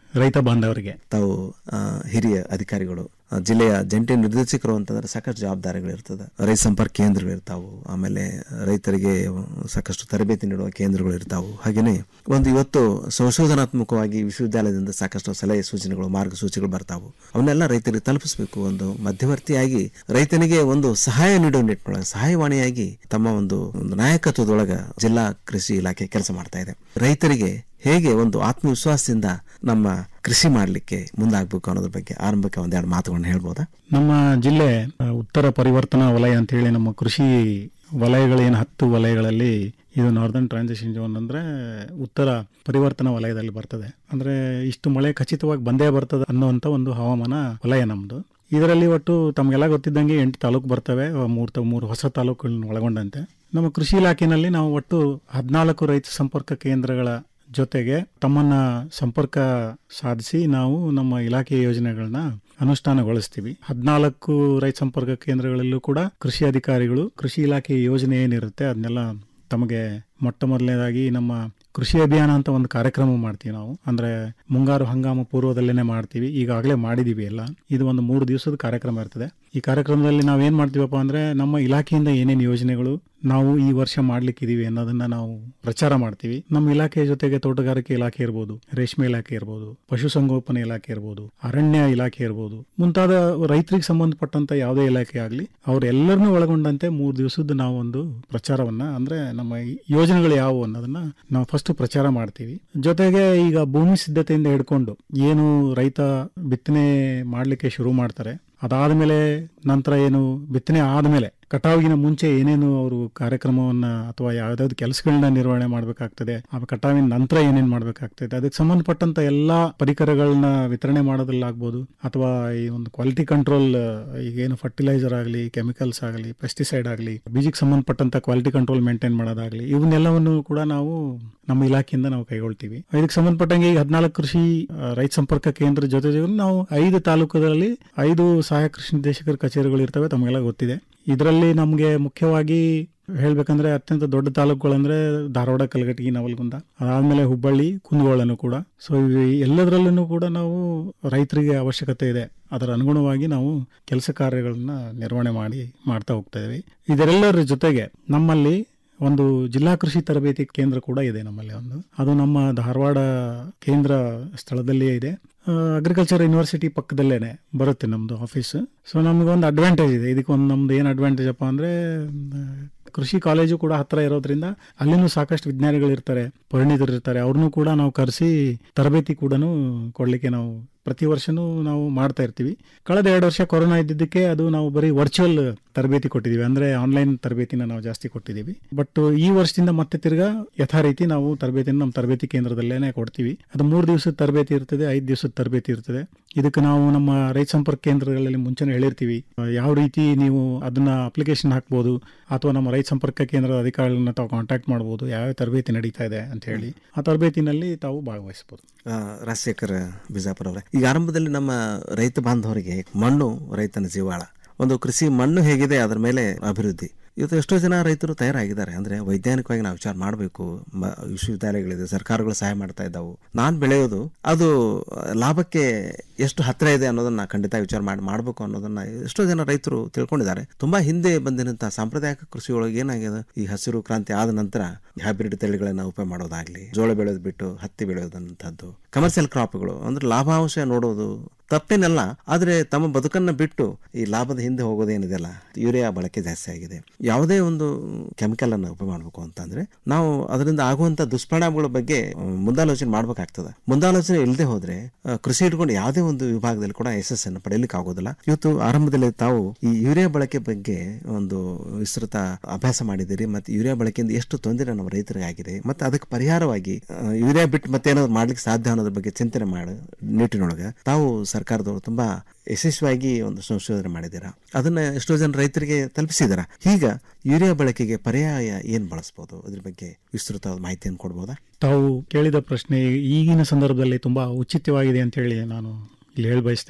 ರೈತ ಬಾಂಧವರಿಗೆ ತಾವು ಆ, ಹಿರಿಯ ಅಧಿಕಾರಿಗಳು ಆ, ಜಿಲ್ಲೆಯ ಜಂಟಿ ನಿರ್ದೇಶಕರು ಅಂತಂದ್ರೆ ಸಾಕಷ್ಟು ಜವಾಬ್ದಾರಿಗಳಿರ್ತದೆ ರೈತ ಸಂಪರ್ಕ ಕೇಂದ್ರಗಳು ಇರ್ತಾವು ಆಮೇಲೆ ರೈತರಿಗೆ ಸಾಕಷ್ಟು ತರಬೇತಿ ನೀಡುವ ಕೇಂದ್ರಗಳು ಇರ್ತಾವು ಹಾಗೇನೆ ಒಂದು ಇವತ್ತು ಸಂಶೋಧನಾತ್ಮಕವಾಗಿ ವಿಶ್ವವಿದ್ಯಾಲಯದಿಂದ ಸಾಕಷ್ಟು ಸಲಹೆ ಸೂಚನೆಗಳು ಮಾರ್ಗಸೂಚಿಗಳು ಬರ್ತಾವು ಅವನ್ನೆಲ್ಲ ರೈತರಿಗೆ ತಲುಪಿಸಬೇಕು ಒಂದು ಮಧ್ಯವರ್ತಿಯಾಗಿ ರೈತನಿಗೆ ಒಂದು ಸಹಾಯ ನೀಡುವ ನಿಟ್ಟಿನೊಳಗೆ ಸಹಾಯವಾಣಿಯಾಗಿ ತಮ್ಮ ಒಂದು ಒಂದು ನಾಯಕತ್ವದೊಳಗ ಜಿಲ್ಲಾ ಕೃಷಿ ಇಲಾಖೆ ಕೆಲಸ ಮಾಡ್ತಾ ಇದೆ ರೈತರಿಗೆ ಹೇಗೆ ಒಂದು ಆತ್ಮವಿಶ್ವಾಸದಿಂದ ನಮ್ಮ ಕೃಷಿ ಮಾಡಲಿಕ್ಕೆ ಮುಂದಾಗಬೇಕು ಅನ್ನೋದ್ರ ಬಗ್ಗೆ ಆರಂಭಕ್ಕೆ ಒಂದೆರಡು ಮಾತುಗಳನ್ನ ಹೇಳ್ಬೋದಾ ನಮ್ಮ ಜಿಲ್ಲೆ ಆ, ಉತ್ತರ ಪರಿವರ್ತನಾ ವಲಯ ಅಂತ ಹೇಳಿ ನಮ್ಮ ಕೃಷಿ ವಲಯಗಳೇನು ಹತ್ತು ವಲಯಗಳಲ್ಲಿ ಇದು ನಾರ್ದರ್ನ್ ಟ್ರಾನ್ಸಿಷನ್ ಝೋನ್ ಅಂದ್ರೆ ಉತ್ತರ ಪರಿವರ್ತನಾ ವಲಯದಲ್ಲಿ ಬರ್ತದೆ ಅಂದ್ರೆ ಇಷ್ಟು ಮಳೆ ಖಚಿತವಾಗಿ ಬಂದೇ ಬರ್ತದೆ ಅನ್ನುವಂಥ ಒಂದು ಹವಾಮಾನ ವಲಯ ನಮ್ದು ಇದರಲ್ಲಿ ಒಟ್ಟು ತಮಗೆಲ್ಲ ಗೊತ್ತಿದ್ದಂಗೆ ಎಂಟು ತಾಲೂಕು ಬರ್ತವೆ ಆ, ಮೂರು ತ- ಮೂರು ಹೊಸ ತಾಲೂಕುಗಳನ್ನ ಒಳಗೊಂಡಂತೆ ನಮ್ಮ ಕೃಷಿ ಇಲಾಖೆಯಲ್ಲಿ ನಾವು ಒಟ್ಟು ಹದಿನಾಲ್ಕು ರೈತ ಸಂಪರ್ಕ ಕೇಂದ್ರಗಳ ಜೊತೆಗೆ ತಮ್ಮನ್ನ ಸಂಪರ್ಕ ಸಾಧಿಸಿ ನಾವು ನಮ್ಮ ಇಲಾಖೆಯ ಯೋಜನೆಗಳನ್ನ ಅನುಷ್ಠಾನಗೊಳಿಸ್ತೀವಿ ಹದಿನಾಲ್ಕು ರೈತ ಸಂಪರ್ಕ ಕೇಂದ್ರಗಳಲ್ಲೂ ಕೂಡ ಕೃಷಿ ಅಧಿಕಾರಿಗಳು ಕೃಷಿ ಇಲಾಖೆಯ ಯೋಜನೆ ಏನಿರುತ್ತೆ ಅದನ್ನೆಲ್ಲ ತಮಗೆ ಮೊಟ್ಟ ಮೊದಲನೇದಾಗಿ ನಮ್ಮ ಕೃಷಿ ಅಭಿಯಾನ ಅಂತ ಒಂದು ಕಾರ್ಯಕ್ರಮ ಮಾಡ್ತೀವಿ ನಾವು ಅಂದ್ರೆ ಮುಂಗಾರು ಹಂಗಾಮು ಪೂರ್ವದಲ್ಲೇನೆ ಮಾಡ್ತೀವಿ ಈಗಾಗಲೇ ಮಾಡಿದೀವಿ ಎಲ್ಲ ಇದು ಒಂದು ಮೂರು ದಿವಸದ ಕಾರ್ಯಕ್ರಮ ಇರ್ತದೆ ಈ ಕಾರ್ಯಕ್ರಮದಲ್ಲಿ ನಾವು ಏನ್ ಮಾಡ್ತೀವಪ್ಪ ಅಂದ್ರೆ ನಮ್ಮ ಇಲಾಖೆಯಿಂದ ಏನೇನು ಯೋಜನೆಗಳು ನಾವು ಈ ವರ್ಷ ಮಾಡ್ಲಿಕ್ಕಿದೀವಿ ಅನ್ನೋದನ್ನ ನಾವು ಪ್ರಚಾರ ಮಾಡ್ತೀವಿ ನಮ್ಮ ಇಲಾಖೆಯ ಜೊತೆಗೆ ತೋಟಗಾರಿಕೆ ಇಲಾಖೆ ಇರ್ಬೋದು ರೇಷ್ಮೆ ಇಲಾಖೆ ಇರ್ಬೋದು ಪಶುಸಂಗೋಪನೆ ಇಲಾಖೆ ಇರ್ಬೋದು ಅರಣ್ಯ ಇಲಾಖೆ ಇರ್ಬೋದು ಮುಂತಾದ ರೈತರಿಗೆ ಸಂಬಂಧಪಟ್ಟಂತ ಯಾವುದೇ ಇಲಾಖೆ ಆಗಲಿ ಅವರೆಲ್ಲರನ್ನೂ ಒಳಗೊಂಡಂತೆ ಮೂರು ದಿವಸದ ನಾವು ಒಂದು ಪ್ರಚಾರವನ್ನ ಅಂದ್ರೆ ನಮ್ಮ ಈ ಯೋಜನೆಗಳು ಯಾವುವು ಅನ್ನೋದನ್ನ ನಾವು ಫಸ್ಟ್ ಪ್ರಚಾರ ಮಾಡ್ತೀವಿ ಜೊತೆಗೆ ಈಗ ಭೂಮಿ ಸಿದ್ಧತೆಯಿಂದ ಹಿಡ್ಕೊಂಡು ಏನು ರೈತ ಬಿತ್ತನೆ ಮಾಡ್ಲಿಕ್ಕೆ ಶುರು ಮಾಡ್ತಾರೆ ಅದಾದ್ಮೇಲೆ ನಂತರ ಏನು ಬಿತ್ತನೆ ಆದ್ಮೇಲೆ ಕಟಾವಿಗಿನ ಮುಂಚೆ ಏನೇನು ಅವರು ಕಾರ್ಯಕ್ರಮವನ್ನ ಅಥವಾ ಯಾವ್ದಾವ್ದು ಕೆಲಸಗಳನ್ನ ನಿರ್ವಹಣೆ ಮಾಡಬೇಕಾಗ್ತದೆ ಆ ಕಟಾವಿನ ನಂತರ ಏನೇನು ಮಾಡಬೇಕಾಗ್ತದೆ ಅದಕ್ಕೆ ಸಂಬಂಧಪಟ್ಟಂತ ಎಲ್ಲಾ ಪರಿಕರಗಳನ್ನ ವಿತರಣೆ ಮಾಡೋದ್ರಲ್ಲಾಗ್ಬೋದು ಅಥವಾ ಈ ಒಂದು ಕ್ವಾಲಿಟಿ ಕಂಟ್ರೋಲ್ ಈಗೇನು ಫರ್ಟಿಲೈಸರ್ ಆಗಲಿ ಕೆಮಿಕಲ್ಸ್ ಆಗಲಿ ಪೆಸ್ಟಿಸೈಡ್ ಆಗಲಿ ಬೀಜಕ್ಕೆ ಸಂಬಂಧಪಟ್ಟಂತ ಕ್ವಾಲಿಟಿ ಕಂಟ್ರೋಲ್ ಮೇಂಟೈನ್ ಮಾಡೋದಾಗ್ಲಿ ಇವನ್ನೆಲ್ಲವನ್ನು ಕೂಡ ನಾವು ನಮ್ಮ ಇಲಾಖೆಯಿಂದ ನಾವು ಕೈಗೊಳ್ತೀವಿ ಇದಕ್ಕೆ ಸಂಬಂಧಪಟ್ಟಂಗೆ ಈಗ ಹದಿನಾಲ್ಕು ಕೃಷಿ ಆ, ರೈತ ಸಂಪರ್ಕ ಕೇಂದ್ರ ಜೊತೆ ಜೊತೆ ನಾವು ಐದು ತಾಲೂಕುಗಳಲ್ಲಿ ಐದು ಸಹಾಯಕ ಕೃಷಿ ನಿರ್ದೇಶಕರ ಕಚೇರಿಗಳು ಇರ್ತವೆ ತಮಗೆಲ್ಲ ಗೊತ್ತಿದೆ ಇದರಲ್ಲಿ ನಮಗೆ ಮುಖ್ಯವಾಗಿ ಹೇಳ್ಬೇಕಂದ್ರೆ ಅತ್ಯಂತ ದೊಡ್ಡ ತಾಲೂಕುಗಳಂದ್ರೆ ಧಾರವಾಡ ಕಲಘಟಗಿ ನವಲಗುಂದ ಅದಾದ್ಮೇಲೆ ಹುಬ್ಬಳ್ಳಿ ಕುಂದಗೋಳನು ಕೂಡ ಸೊ ಎಲ್ಲದರಲ್ಲೂ ಕೂಡ ನಾವು ರೈತರಿಗೆ ಅವಶ್ಯಕತೆ ಇದೆ ಅದರ ಅನುಗುಣವಾಗಿ ನಾವು ಕೆಲಸ ಕಾರ್ಯಗಳನ್ನ ನಿರ್ವಹಣೆ ಮಾಡಿ ಮಾಡ್ತಾ ಹೋಗ್ತಾ ಇದೀವಿ ಇದರೆಲ್ಲರ ಜೊತೆಗೆ ನಮ್ಮಲ್ಲಿ ಒಂದು ಜಿಲ್ಲಾ ಕೃಷಿ ತರಬೇತಿ ಕೇಂದ್ರ ಕೂಡ ಇದೆ ನಮ್ಮಲ್ಲಿ ಒಂದು ಅದು ನಮ್ಮ ಧಾರವಾಡ ಕೇಂದ್ರ ಸ್ಥಳದಲ್ಲಿಯೇ ಇದೆ ಅಗ್ರಿಕಲ್ಚರ್ ಯೂನಿವರ್ಸಿಟಿ ಪಕ್ಕದಲ್ಲೇನೆ ಬರುತ್ತೆ ನಮ್ದು ಆಫೀಸ್ ಸೊ ನಮಗೊಂದು ಅಡ್ವಾಂಟೇಜ್ ಇದೆ ಇದಕ್ಕೆ ಒಂದು ನಮ್ದು ಏನು ಅಡ್ವಾಂಟೇಜ್ ಅಪ್ಪ ಅಂದ್ರೆ ಮ್, ಕೃಷಿ ಕಾಲೇಜು ಕೂಡ ಹತ್ರ ಇರೋದ್ರಿಂದ ಅಲ್ಲಿನೂ ಸಾಕಷ್ಟು ವಿಜ್ಞಾನಿಗಳು ಇರ್ತಾರೆ ಪರಿಣಿತರು ಇರ್ತಾರೆ ಅವ್ರನ್ನೂ ಕೂಡ ನಾವು ಕರೆಸಿ ತರಬೇತಿ ಕೂಡ ಕೊಡ್ಲಿಕ್ಕೆ ನಾವು ಪ್ರತಿ ವರ್ಷನೂ ನಾವು ಮಾಡ್ತಾ ಇರ್ತೀವಿ ಕಳೆದ ಎರಡು ವರ್ಷ ಕೊರೋನಾ ಇದ್ದಿದ್ದಕ್ಕೆ ಅದು ನಾವು ಬರೀ ವರ್ಚುವಲ್ ತರಬೇತಿ ಕೊಟ್ಟಿದ್ದೀವಿ ಅಂದ್ರೆ ಆನ್ಲೈನ್ ತರಬೇತಿನ ನಾವು ಜಾಸ್ತಿ ಕೊಟ್ಟಿದ್ದೀವಿ ಬಟ್ ಈ ವರ್ಷದಿಂದ ಮತ್ತೆ ತಿರ್ಗಾ ಯಥಾ ರೀತಿ ನಾವು ತರಬೇತಿನ ನಮ್ಮ ತರಬೇತಿ ಕೇಂದ್ರದಲ್ಲೇನೆ ಕೊಡ್ತೀವಿ ಅದು ಮೂರು ದಿವಸದ ತರಬೇತಿ ಇರ್ತದೆ ಐದು ದಿವಸದ ತರಬೇತಿ ಇರ್ತದೆ ಇದಕ್ಕೆ ನಾವು ನಮ್ಮ ರೈತ ಸಂಪರ್ಕ ಕೇಂದ್ರಗಳಲ್ಲಿ ಮುಂಚೆನೇ ಹೇಳಿರ್ತೀವಿ ಆ, ಯಾವ ರೀತಿ ನೀವು ಅದನ್ನ ಅಪ್ಲಿಕೇಶನ್ ಹಾಕ್ಬೋದು ಅಥವಾ ನಮ್ಮ ರೈತ ಸಂಪರ್ಕ ಕೇಂದ್ರದ ಅಧಿಕಾರಿಗಳನ್ನ ತಾವು ಕಾಂಟ್ಯಾಕ್ಟ್ ಮಾಡ್ಬೋದು ಯಾವ ತರಬೇತಿ ನಡೀತಾ ಇದೆ ಅಂತ ಹೇಳಿ ಆ ತರಬೇತಿನಲ್ಲಿ ತಾವು ಭಾಗವಹಿಸಬಹುದು ಆ, ರಾಜಶೇಖರ್ ಬಿಜಾಪುರ ಅವರೇ ಈಗ ಆರಂಭದಲ್ಲಿ ನಮ್ಮ ರೈತ ಬಾಂಧವರಿಗೆ ಮಣ್ಣು ರೈತನ ಜೀವಾಳ ಒಂದು ಕೃಷಿ ಮಣ್ಣು ಹೇಗಿದೆ ಅದರ ಮೇಲೆ ಅಭಿವೃದ್ಧಿ ಇವತ್ತು ಎಷ್ಟೋ ಜನ ರೈತರು ತಯಾರಾಗಿದ್ದಾರೆ ಅಂದ್ರೆ ವೈಜ್ಞಾನಿಕವಾಗಿ ನಾವು ವಿಚಾರ ಮಾಡಬೇಕು ವಿಶ್ವವಿದ್ಯಾಲಯಗಳಿದೆ ಸರ್ಕಾರಗಳು ಸಹಾಯ ಮಾಡ್ತಾ ಇದ್ದಾವು ನಾನು ಬೆಳೆಯೋದು ಅದು ಆ, ಲಾಭಕ್ಕೆ ಎಷ್ಟು ಹತ್ರ ಇದೆ ಅನ್ನೋದನ್ನ ಖಂಡಿತ ವಿಚಾರ ಮಾಡಿ ಮಾಡಬೇಕು ಅನ್ನೋದನ್ನ ಎಷ್ಟೋ ಜನ ರೈತರು ತಿಳ್ಕೊಂಡಿದ್ದಾರೆ ತುಂಬಾ ಹಿಂದೆ ಬಂದಿರಂತ ಸಾಂಪ್ರದಾಯಿಕ ಕೃಷಿ ಒಳಗೆ ಏನಾಗಿದೆ ಈ ಹಸಿರು ಕ್ರಾಂತಿ ಆದ ನಂತರ ಹೈಬ್ರಿಡ್ ತಳಿಗಳನ್ನ ಉಪಯೋಗ ಮಾಡೋದಾಗ್ಲಿ ಜೋಳ ಬೆಳೆಯೋದು ಬಿಟ್ಟು ಹತ್ತಿ ಬೆಳೆಯೋದಂಥದ್ದು ಕಮರ್ಷಿಯಲ್ ಕ್ರಾಪ್ಗಳು ಅಂದ್ರೆ ಲಾಭಾಂಶ ನೋಡೋದು ತಪ್ಪೇನಲ್ಲ ಆದ್ರೆ ತಮ್ಮ ಬದುಕನ್ನ ಬಿಟ್ಟು ಈ ಲಾಭದ ಹಿಂದೆ ಹೋಗೋದೇನಿದೆಯಲ್ಲ ಯೂರಿಯಾ ಬಳಕೆ ಜಾಸ್ತಿ ಆಗಿದೆ ಯಾವುದೇ ಒಂದು ಕೆಮಿಕಲ್ ಅನ್ನು ಉಪಯೋಗ ಮಾಡಬೇಕು ಅಂತಂದ್ರೆ ನಾವು ಅದರಿಂದ ಆಗುವಂತ ದುಷ್ಪರಿಣಾಮಗಳ ಬಗ್ಗೆ ಆ, ಮುಂದಾಲೋಚನೆ ಮಾಡ್ಬೇಕಾಗ್ತದೆ ಮುಂದಾಲೋಚನೆ ಇಲ್ಲದೆ ಹೋದ್ರೆ ಆ, ಕೃಷಿ ಇಟ್ಕೊಂಡು ಯಾವುದೇ ಒಂದು ವಿಭಾಗದಲ್ಲಿ ಕೂಡ ಯಶಸ್ಸನ್ನು ಪಡೆಯಲಿಕ್ಕೆ ಆಗೋದಿಲ್ಲ ಇವತ್ತು ಆರಂಭದಲ್ಲಿ ತಾವು ಈ ಯೂರಿಯಾ ಬಳಕೆ ಬಗ್ಗೆ ಒಂದು ವಿಸ್ತೃತ ಅಭ್ಯಾಸ ಮಾಡಿದ್ದೀರಿ ಮತ್ತೆ ಯೂರಿಯಾ ಬಳಕೆಯಿಂದ ಎಷ್ಟು ತೊಂದರೆ ನಮ್ಮ ರೈತರಿಗೆ ಆಗಿದೆ ಮತ್ತೆ ಅದಕ್ಕೆ ಪರಿಹಾರವಾಗಿ ಆ, ಯೂರಿಯಾ ಬಿಟ್ಟು ಮತ್ತೇನಾದ್ರು ಮಾಡ್ಲಿಕ್ಕೆ ಸಾಧ್ಯ ಅನ್ನೋದ್ರ ಬಗ್ಗೆ ಚಿಂತನೆ ಮಾಡಿ ನಿಟ್ಟಿನೊಳಗೆ ತಾವು ಸರ್ಕಾರದವರು ತುಂಬಾ ಯಶಸ್ವಿಯಾಗಿ ಒಂದು ಸಂಶೋಧನೆ ಮಾಡಿದ್ದೀರಾ ಅದನ್ನ ಎಷ್ಟೋ ಜನ ರೈತರಿಗೆ ತಲುಪಿಸಿದಾರ ಈಗ ಯೂರಿಯಾ ಬಳಕೆಗೆ ಪರ್ಯಾಯ ಏನ್ ಬಳಸಬಹುದು ಅದ್ರ ಬಗ್ಗೆ ವಿಸ್ತೃತವಾದ ಮಾಹಿತಿಯನ್ನು ಕೊಡ್ಬೋದಾ ತಾವು ಕೇಳಿದ ಪ್ರಶ್ನೆ ಈಗಿನ ಸಂದರ್ಭದಲ್ಲಿ ತುಂಬಾ ಉಚಿತವಾಗಿದೆ ಅಂತ ಹೇಳಿ ನಾನು ಇಲ್ಲಿ ಹೇಳಿ ಬಯಸ್ತೇನೆ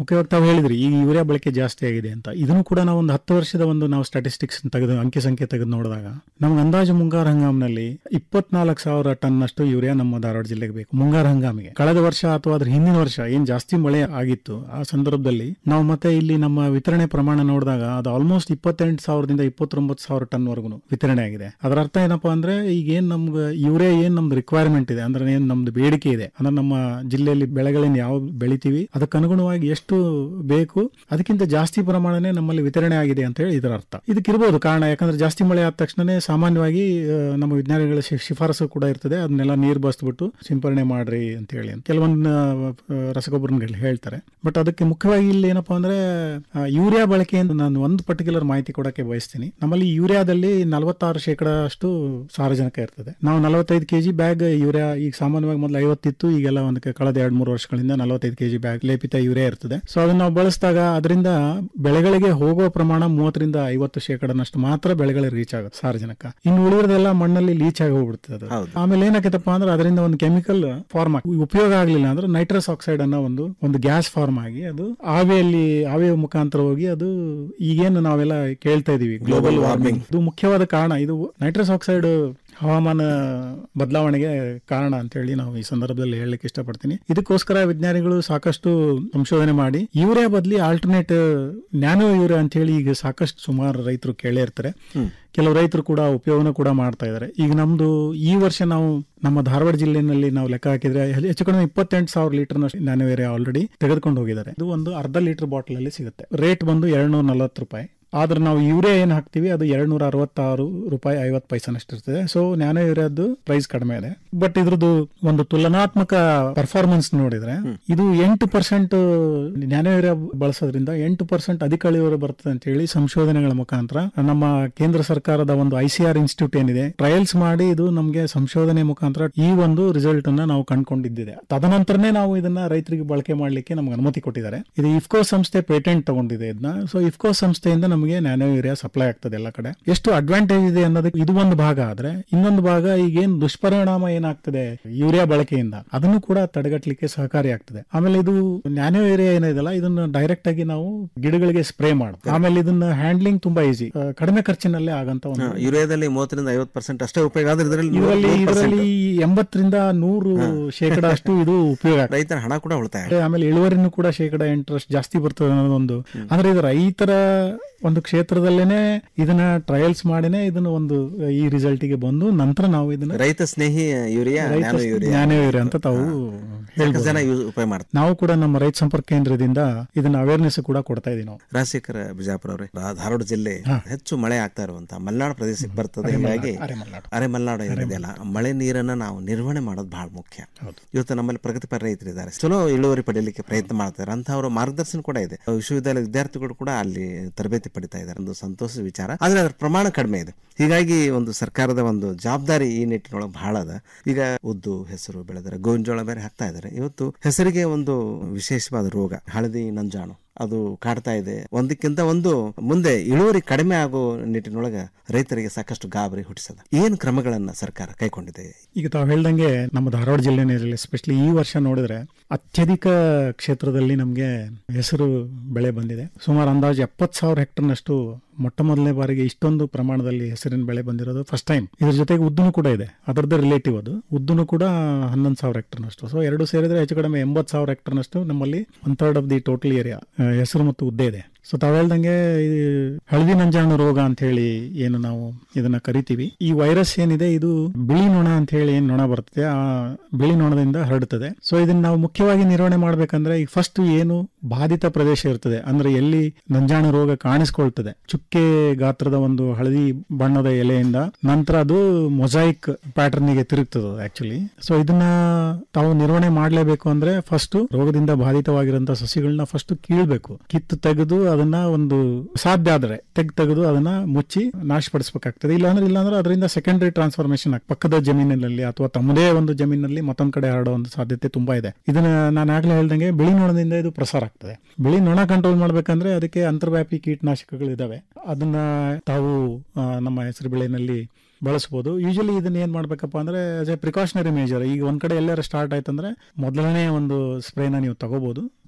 ಮುಖ್ಯವಾಗಿ ತಾವು ಹೇಳಿದ್ರಿ ಈಗ ಯೂರಿಯಾ ಬಳಕೆ ಜಾಸ್ತಿ ಆಗಿದೆ ಅಂತ ಇದನ್ನು ಕೂಡ ನಾವು ಒಂದು ಹತ್ತು ವರ್ಷದ ಒಂದು ನಾವು ಸ್ಟಾಟಿಸ್ಟಿಕ್ಸ್ ತೆಗೆದು ಅಂಕಿ ಸಂಖ್ಯೆ ತೆಗೆದು ನೋಡಿದಾಗ ನಮ್ಗೆ ಅಂದಾಜು ಮುಂಗಾರು ಹಂಗಾಮಿನಲ್ಲಿ ಇಪ್ಪತ್ನಾಲ್ಕು ಸಾವಿರ ಟನ್ ಅಷ್ಟು ಯೂರಿಯಾ ನಮ್ಮ ಧಾರವಾಡ ಜಿಲ್ಲೆಗೆ ಬೇಕು ಮುಂಗಾರು ಹಂಗಾಮಿಗೆ ಕಳೆದ ವರ್ಷ ಅಥವಾ ಅದ್ರ ಹಿಂದಿನ ವರ್ಷ ಏನ್ ಜಾಸ್ತಿ ಮಳೆ ಆಗಿತ್ತು ಆ ಸಂದರ್ಭದಲ್ಲಿ ನಾವು ಮತ್ತೆ ಇಲ್ಲಿ ನಮ್ಮ ವಿತರಣೆ ಪ್ರಮಾಣ ನೋಡಿದಾಗ ಅದು ಆಲ್ಮೋಸ್ಟ್ ಇಪ್ಪತ್ತೆಂಟು ಸಾವಿರದಿಂದ ಇಪ್ಪತ್ತೊಂಬತ್ತು ಸಾವಿರ ಟನ್ ವರೆಗೂ ವಿತರಣೆ ಆಗಿದೆ ಅದರ ಅರ್ಥ ಏನಪ್ಪಾ ಅಂದ್ರೆ ಈಗ ಏನ್ ನಮ್ಗೆ ಯೂರಿಯಾ ಏನ್ ನಮ್ದು ರಿಕ್ವೈರ್ಮೆಂಟ್ ಇದೆ ಅಂದ್ರೆ ಏನ್ ನಮ್ದು ಬೇಡಿಕೆ ಇದೆ ಅಂದ್ರೆ ನಮ್ಮ ಜಿಲ್ಲೆಯಲ್ಲಿ ಬೆಳೆಗಳನ್ನ ಯಾವ ಬೆಳಿತೀವಿ ಅದಕ್ಕೆ ಅನುಗುಣವಾಗಿ ಎಷ್ಟು ಬೇಕು ಅದಕ್ಕಿಂತ ಜಾಸ್ತಿ ಪ್ರಮಾಣನೇ ನಮ್ಮಲ್ಲಿ ವಿತರಣೆ ಆಗಿದೆ ಅಂತ ಹೇಳಿ ಇದರ ಅರ್ಥ ಇದಕ್ಕಿರ್ಬೋದು ಕಾರಣ ಯಾಕಂದ್ರೆ ಜಾಸ್ತಿ ಮಳೆ ಆದ ತಕ್ಷಣನೇ ಸಾಮಾನ್ಯವಾಗಿ ಆ, ನಮ್ಮ ವಿಜ್ಞಾನಿಗಳ ಶಿ- ಶಿಫಾರಸು ಕೂಡ ಇರ್ತದೆ ಅದನ್ನೆಲ್ಲ ನೀರು ಬಸ್ಬಿಟ್ಟು ಸಿಂಪರಣೆ ಮಾಡ್ರಿ ಅಂತ ಹೇಳಿ ಕೆಲವೊಂದು ರಸಗೊಬ್ಬರಗಳು ಹೇಳ್ತಾರೆ ಬಟ್ ಅದಕ್ಕೆ ಮುಖ್ಯವಾಗಿ ಇಲ್ಲಿ ಏನಪ್ಪಾ ಅಂದ್ರೆ ಆ, ಯೂರಿಯಾ ಬಳಕೆಯಿಂದ ನಾನು ಒಂದು ಪರ್ಟಿಕ್ಯುಲರ್ ಮಾಹಿತಿ ಕೊಡಕ್ಕೆ ಬಯಸ್ತೀನಿ ನಮ್ಮಲ್ಲಿ ಯೂರಿಯಾದಲ್ಲಿ ನಲವತ್ತಾರು ಶೇಕಡ ಅಷ್ಟು ಸಾರಜನಕ ಇರ್ತದೆ ನಾವು ನಲವತ್ತೈದು ಕೆಜಿ ಬ್ಯಾಗ್ ಯೂರಿಯಾ ಈಗ ಸಾಮಾನ್ಯವಾಗಿ ಮೊದಲು ಐವತ್ತಿತ್ತು ಈಗೆಲ್ಲ ಒಂದು ಕಳೆದ ಎರಡು ಮೂರು ವರ್ಷಗಳಿಂದ ನಲವತ್ತೈದು ಕೆಜಿ ಬ್ಯಾಗ್ ಲೇಪಿತ ಯೂರಿಯಾ ಇರ್ತದೆ ಸೊ ಅದನ್ನ ನಾವು ಬಳಸಿದಾಗ ಅದರಿಂದ ಬೆಳೆಗಳಿಗೆ ಹೋಗುವ ಪ್ರಮಾಣ ಮೂವತ್ತರಿಂದ ಐವತ್ತು ಶೇಕಡನಷ್ಟು ಮಾತ್ರ ಬೆಳೆಗಳಿಗೆ ರೀಚ್ ಆಗುತ್ತೆ ಸಾರಜನಕ ಇನ್ನು ಉಳಿಯೋದೆಲ್ಲ ಮಣ್ಣಲ್ಲಿ ಲೀಚ್ ಆಗಿ ಹೋಗ್ಬಿಡ್ತದೆ ಅದು ಆಮೇಲೆ ಏನಾಕೈತಪ್ಪ ಅಂದ್ರೆ ಅದರಿಂದ ಒಂದು ಕೆಮಿಕಲ್ ಫಾರ್ಮ್ ಆಗಿ ಉಪಯೋಗ ಆಗಲಿಲ್ಲ ಅಂದ್ರೆ ನೈಟ್ರಸ್ ಆಕ್ಸೈಡ್ ಅನ್ನೋ ಒಂದು ಒಂದು ಗ್ಯಾಸ್ ಫಾರ್ಮ್ ಆಗಿ ಅದು ಆವಿಯಲ್ಲಿ ಆವಿಯ ಮುಖಾಂತರ ಹೋಗಿ ಅದು ಈಗೇನು ನಾವೆಲ್ಲ ಕೇಳ್ತಾ ಇದೀವಿ ಗ್ಲೋಬಲ್ ವಾರ್ಮಿಂಗ್ ಇದು ಮುಖ್ಯವಾದ ಕಾರಣ ಇದು ನೈಟ್ರಸ್ ಆಕ್ಸೈಡ್ ಹವಾಮಾನ ಬದಲಾವಣೆಗೆ ಕಾರಣ ಅಂತ ಹೇಳಿ ನಾವು ಈ ಸಂದರ್ಭದಲ್ಲಿ ಹೇಳಲಿಕ್ಕೆ ಇಷ್ಟಪಡ್ತೀನಿ ಇದಕ್ಕೋಸ್ಕರ ವಿಜ್ಞಾನಿಗಳು ಸಾಕಷ್ಟು ಸಂಶೋಧನೆ ಮಾಡಿ ಯೂರಿಯಾ ಬದಲಿ ಆಲ್ಟರ್ನೇಟ್ ನ್ಯಾನೋ ಯೂರಿಯಾ ಅಂತ ಹೇಳಿ ಈಗ ಸಾಕಷ್ಟು ಸುಮಾರು ರೈತರು ಕೇಳೇ ಇರ್ತಾರೆ ಕೆಲವು ರೈತರು ಕೂಡ ಉಪಯೋಗನ ಕೂಡ ಮಾಡ್ತಾ ಇದ್ದಾರೆ ಈಗ ನಮ್ದು ಈ ವರ್ಷ ನಾವು ನಮ್ಮ ಧಾರವಾಡ ಜಿಲ್ಲೆನಲ್ಲಿ ನಾವು ಲೆಕ್ಕ ಹಾಕಿದ್ರೆ ಹೆಚ್ಚು ಕಡಿಮೆ ಇಪ್ಪತ್ತೆಂಟು ಸಾವಿರ ಲೀಟರ್ ನ್ಯಾನೋ ಯೂರಿಯಾ ಆಲ್ರೆಡಿ ತೆಗೆದುಕೊಂಡು ಹೋಗಿದ್ದಾರೆ ಇದು ಒಂದು ಅರ್ಧ ಲೀಟರ್ ಬಾಟಲ್ ಅಲ್ಲಿ ಸಿಗುತ್ತೆ ರೇಟ್ ಬಂದು ಎರಡ್ನೂರ ನಲವತ್ತು ರೂಪಾಯಿ ಆದ್ರೆ ನಾವು ಯೂರಿಯಾ ಏನ್ ಹಾಕ್ತಿವಿ ಅದು ಎರಡ್ ನೂರ ಅರವತ್ತಾರು ರೂಪಾಯಿ ಐವತ್ತು ಪೈಸನಷ್ಟು ಇರ್ತದೆ ಸೊ ನ್ಯಾನೋ ಯೂರಿಯಾದ್ದು ಪ್ರೈಸ್ ಕಡಿಮೆ ಇದೆ ಬಟ್ ಇದ್ರದ್ದು ಒಂದು ತುಲನಾತ್ಮಕ ಪರ್ಫಾರ್ಮೆನ್ಸ್ ನೋಡಿದ್ರೆ ಇದು ಎಂಟು ಪರ್ಸೆಂಟ್ ನ್ಯಾನೋ ಯೂರಿಯಾ ಬಳಸೋದ್ರಿಂದ ಎಂಟು ಪರ್ಸೆಂಟ್ ಅಧಿಕ ಇಳುವರಿ ಬರ್ತದೆ ಅಂತ ಹೇಳಿ ಸಂಶೋಧನೆಗಳ ಮುಖಾಂತರ ನಮ್ಮ ಕೇಂದ್ರ ಸರ್ಕಾರದ ಒಂದು ಐ ಸಿ ಆರ್ ಇನ್ಸ್ಟಿಟ್ಯೂಟ್ ಏನಿದೆ ಟ್ರಯಲ್ಸ್ ಮಾಡಿ ಇದು ನಮಗೆ ಸಂಶೋಧನೆ ಮುಖಾಂತರ ಈ ಒಂದು ರಿಸಲ್ಟ್ ಅನ್ನ ನಾವು ಕಂಡುಕೊಂಡಿದ್ದಿದೆ ತದನಂತರನೇ ನಾವು ಇದನ್ನ ರೈತರಿಗೆ ಬಳಕೆ ಮಾಡಲಿಕ್ಕೆ ನಮ್ಗೆ ಅನುಮತಿ ಕೊಟ್ಟಿದ್ದಾರೆ ಇದು ಇಫ್ಕೋ ಸಂಸ್ಥೆ ಪೇಟೆಂಟ್ ತಗೊಂಡಿದೆ ಇದನ್ನ ಸೊ ಇಫ್ಕೋ ಸಂಸ್ಥೆಯಿಂದ ನಮಗೆ ನ್ಯಾನೋ ಯೂರಿಯಾ ಸಪ್ಲೈ ಆಗ್ತದೆ ಎಲ್ಲ ಕಡೆ ಎಷ್ಟು ಅಡ್ವಾಂಟೇಜ್ ಇದೆ ಅನ್ನೋದಕ್ಕೆ ಇದು ಒಂದು ಭಾಗ ಆದ್ರೆ ಇನ್ನೊಂದು ಭಾಗ ಈಗೇನ್ ದುಷ್ಪರಿಣಾಮ ಏನಾಗ್ತದೆ ಯೂರಿಯಾ ಬಳಕೆಯಿಂದ ಅದನ್ನು ಕೂಡ ತಡೆಗಟ್ಟಲಿಕ್ಕೆ ಸಹಕಾರಿ ಆಗ್ತದೆ ಆಮೇಲೆ ಇದು ನ್ಯಾನೋ ಯೂರಿಯಾ ಏನಿದೆಲ್ಲ ಇದನ್ನ ಡೈರೆಕ್ಟ್ ಆಗಿ ನಾವು ಗಿಡಗಳಿಗೆ ಸ್ಪ್ರೇ ಮಾಡ್ತೀವಿ ಆಮೇಲೆ ಇದನ್ನ ಹ್ಯಾಂಡ್ಲಿಂಗ್ ತುಂಬಾ ಈಸಿ ಕಡಿಮೆ ಖರ್ಚಿನಲ್ಲೇ ಆಗಂತ ಒಂದು ಯೂರಿಯಾದಲ್ಲಿ ಮೂವತ್ತರಿಂದ ಐವತ್ತು ಪರ್ಸೆಂಟ್ ಅಷ್ಟೇ ಉಪಯೋಗ ಆದ್ರೆ ಇದರಲ್ಲಿ ಇದರಲ್ಲಿ ಇದರಲ್ಲಿ ಎಂಬತ್ತರಿಂದ ನೂರು ಶೇಕಡ ಅಷ್ಟು ಇದು ಉಪಯೋಗ ಆಗ್ತದೆ. ರೈತರ ಹಣ ಕೂಡ ಉಳಿತಾಯ ಮತ್ತೆ ಆಮೇಲೆ ಇಳುವರಿನೂ ಕೂಡ ಶೇಕಡ ಎಂಟರಷ್ಟು ಜಾಸ್ತಿ ಬರ್ತದೆ ಅನ್ನೋದೊಂದು ಅಂದ್ರೆ ಇದು ರೈತರ ಒಂದು ಕ್ಷೇತ್ರದಲ್ಲೇನೆ ಇದನ್ನ ಟ್ರಯಲ್ಸ್ ಮಾಡಿನೇ ಇದನ್ನ ಒಂದು ಈ ರಿಸಲ್ಟ್ ಗೆ ಬಂದು ನಂತರ ನಾವು ಇದನ್ನ ರೈತ ಸ್ನೇಹಿ ಯೂರಿಯಾ ರೈತ ನ್ಯಾನೋ ಯೂರಿಯಾ ಜ್ಞಾನ ಯೂರಿಯಾ ಅಂತ ತಾವು ಹೇಳ್ಬೋದು. ಜನ ಯೂಸ್ ಉಪಯೋಗ ಮಾಡ್ತಾರೆ ನಾವು ಕೂಡ ನಮ್ಮ ರೈತ ಸಂಪರ್ಕ ಕೇಂದ್ರದಿಂದ ಇದನ್ನ ಅವೇರ್ನೆಸ್ ಕೂಡ ಕೊಡ್ತಾ ಇದೀವಿ ನಾವು ರಾಜಶೇಖರ ಬಿಜಾಪುರ ಅವರೇ ರಾ- ಧಾರವಾಡ ಜಿಲ್ಲೆ ಹೆಚ್ಚು ಮಳೆ ಆಗ್ತಾ ಇರುವಂತ ಮಲೆನಾಡು ಪ್ರದೇಶಕ್ಕೆ ಬರ್ತದೆ ಹೀಗಾಗಿ ಅರೆಮಲೆನಾಡು. ಅರೆಮಲೆನಾಡು ಏನಿದೆಯಲ್ಲ ಮಳೆ ನೀರನ್ನ ನಾವು ನಿರ್ವಹಣೆ ಮಾಡೋದು ಬಹಳ ಮುಖ್ಯ ಇವತ್ತು ನಮ್ಮಲ್ಲಿ ಪ್ರಗತಿಪರ ರೈತರಿದ್ದಾರೆ ಚಲೋ ಇಳುವರಿ ಪಡೆಯಲಿಕ್ಕೆ ಪ್ರಯತ್ನ ಮಾಡ್ತಾರೆ ಅಂತಹವರ ಮಾರ್ಗದರ್ಶನ ಕೂಡ ಇದೆ ವಿಶ್ವವಿದ್ಯಾಲಯ ವಿದ್ಯಾರ್ಥಿಗಳು ಕೂಡ ಅಲ್ಲಿ ತರಬೇತಿ ಪಡಿತಾ ಇದ್ದಾರೆ ಒಂದು ಸಂತೋಷದ ವಿಚಾರ ಆದ್ರೆ ಅದರ ಪ್ರಮಾಣ ಕಡಿಮೆ ಇದೆ ಹೀಗಾಗಿ ಒಂದು ಸರ್ಕಾರದ ಒಂದು ಜವಾಬ್ದಾರಿ ಈ ನಿಟ್ಟಿನೊಳಗೆ ಬಹಳ ಅದ ಈಗ ಉದ್ದು ಹೆಸರು ಬೆಳೆದರೆ ಗೋವಿನ ಜೋಳ ಬೇರೆ ಹಾಕ್ತಾ ಇದ್ದಾರೆ ಇವತ್ತು ಹೆಸರಿಗೆ ಒಂದು ವಿಶೇಷವಾದ ರೋಗ ಹಳದಿ ನಂಜಾಣು ಅದು ಕಾಡ್ತಾ ಇದೆ ಒಂದಕ್ಕಿಂತ ಒಂದು ಮುಂದೆ ಇಳುವರಿ ಕಡಿಮೆ ಆಗೋ ನಿಟ್ಟಿನೊಳಗೆ ರೈತರಿಗೆ ಸಾಕಷ್ಟು ಗಾಬರಿ ಹುಟ್ಟಿಸದ ಏನ್ ಕ್ರಮಗಳನ್ನ ಸರ್ಕಾರ ಕೈಗೊಂಡಿದೆ ಈಗ ತಾವು ಹೇಳ್ದಂಗೆ ನಮ್ಮ ಧಾರವಾಡ ಜಿಲ್ಲೆನಲ್ಲಿ ಎಸ್ಪೆಷಲಿ ಈ ವರ್ಷ ನೋಡಿದ್ರೆ ಅತ್ಯಧಿಕ ಕ್ಷೇತ್ರದಲ್ಲಿ ನಮಗೆ ಹೆಸರು ಬೆಳೆ ಬಂದಿದೆ ಸುಮಾರು ಅಂದಾಜು ಎಪ್ಪತ್ತು ಸಾವಿರ ಹೆಕ್ಟರ್ನಷ್ಟು ಮೊಟ್ಟ ಮೊದಲನೇ ಬಾರಿಗೆ ಇಷ್ಟೊಂದು ಪ್ರಮಾಣದಲ್ಲಿ ಹೆಸರಿನ ಬೆಳೆ ಬಂದಿರೋದು ಫಸ್ಟ್ ಟೈಮ್ ಇದ್ರ ಜೊತೆಗೆ ಉದ್ದುನು ಕೂಡ ಇದೆ ಅದರದ್ದು ರಿಲೇಟಿವ್ ಅದು ಉದ್ದುನು ಕೂಡ ಹನ್ನೊಂದು ಸಾವಿರ ಹೆಕ್ಟರ್ನಷ್ಟು ಸೊ ಎರಡು ಸೇರಿದ್ರೆ ಹೆಚ್ಚು ಕಡಿಮೆ ಎಂಬತ್ತು ಸಾವಿರ ಹೆಕ್ಟರ್ನಷ್ಟು ನಮ್ಮಲ್ಲಿ one third of the total area ಹೆಸರು ಮತ್ತು ಉದ್ದೆ ಇದೆ ಸೊ ತಾವ್ ಹೇಳ್ದಂಗೆ ಈ ಹಳದಿ ನಂಜಾಣು ರೋಗ ಅಂತ ಹೇಳಿ ಏನು ನಾವು ಇದನ್ನ ಕರಿತೀವಿ ಈ ವೈರಸ್ ಏನಿದೆ ಇದು ಬಿಳಿ ನೊಣ ಅಂತ ಹೇಳಿ ಏನ್ ನೊಣ ಬರ್ತದೆ ಆ ಬಿಳಿ ನೊಣದಿಂದ ಹರಡುತ್ತದೆ ಸೊ ಇದನ್ನ ನಾವು ಮುಖ್ಯವಾಗಿ ನಿರ್ವಹಣೆ ಮಾಡ್ಬೇಕಂದ್ರೆ ಈಗ ಫಸ್ಟ್ ಏನು ಬಾಧಿತ ಪ್ರದೇಶ ಇರ್ತದೆ ಅಂದ್ರೆ ಎಲ್ಲಿ ನಂಜಾಣು ರೋಗ ಕಾಣಿಸ್ಕೊಳ್ತದೆ ಚುಕ್ಕೆ ಗಾತ್ರದ ಒಂದು ಹಳದಿ ಬಣ್ಣದ ಎಲೆಯಿಂದ ನಂತರ ಅದು ಮೊಸೈಕ್ ಪ್ಯಾಟರ್ನ್ ಗೆ ತಿರುಗ್ತದೆ ಆಕ್ಚುಲಿ ಸೊ ಇದನ್ನ ತಾವು ನಿರ್ವಹಣೆ ಮಾಡ್ಲೇಬೇಕು ಅಂದ್ರೆ ಫಸ್ಟ್ ರೋಗದಿಂದ ಬಾಧಿತವಾಗಿರುವಂತಹ ಸಸಿಗಳನ್ನ ಫಸ್ಟ್ ಕೀಳ್ಬೇಕು ಕಿತ್ತು ತೆಗೆದು ಅದನ್ನ ಒಂದು ಸಾಧ್ಯ ಆದ್ರೆ ತೆಗ್ ತೆಗೆದು ಅದನ್ನ ಮುಚ್ಚಿ ನಾಶಪಡಿಸಬೇಕಾಗ್ತದೆ ಇಲ್ಲಾಂದ್ರೆ ಇಲ್ಲಾಂದ್ರೆ ಅದರಿಂದ ಸೆಕೆಂಡರಿ ಟ್ರಾನ್ಸ್ಫಾರ್ಮೇಶನ್ ಪಕ್ಕದ ಜಮೀನಿನಲ್ಲಿ ಅಥವಾ ತಮ್ಮದೇ ಒಂದು ಜಮೀನಿನಲ್ಲಿ ಮತ್ತೊಂದ್ ಕಡೆ ಹರಡೋ ಒಂದು ಸಾಧ್ಯತೆ ತುಂಬಾ ಇದೆ ಇದನ್ನ ನಾನು ಆಗ್ಲೇ ಹೇಳ್ದಂಗೆ ಬಿಳಿ ನೊಣದಿಂದ ಇದು ಪ್ರಸಾರ ಆಗ್ತದೆ ಬಿಳಿ ನೊಣ ಕಂಟ್ರೋಲ್ ಮಾಡ್ಬೇಕಂದ್ರೆ ಅದಕ್ಕೆ ಅಂತರ್ವ್ಯಾಪಿ ಕೀಟನಾಶಕಗಳು ಇದಾವೆ ಅದನ್ನ ತಾವು ಆ, ನಮ್ಮ ಹೆಸರು ಬೆಳೆನಲ್ಲಿ ಬಳಸ್ಬೋದು ಯೂಶಲಿ ಇದನ್ನ ಏನ್ ಮಾಡ್ಬೇಕಪ್ಪ ಅಂದ್ರೆ ಆಸ್ ಎ ಪ್ರಿಕಾಷನರಿ ಮೇಜರ್ ಈಗ ಒಂದ್ ಕಡೆ ಎಲ್ಲಾರು ಸ್ಟಾರ್ಟ್ ಆಯ್ತಂದ್ರೆ ಮೊದಲನೇ ಒಂದು ಸ್ಪ್ರೇನ ನೀವು ತಗೋಬಹುದು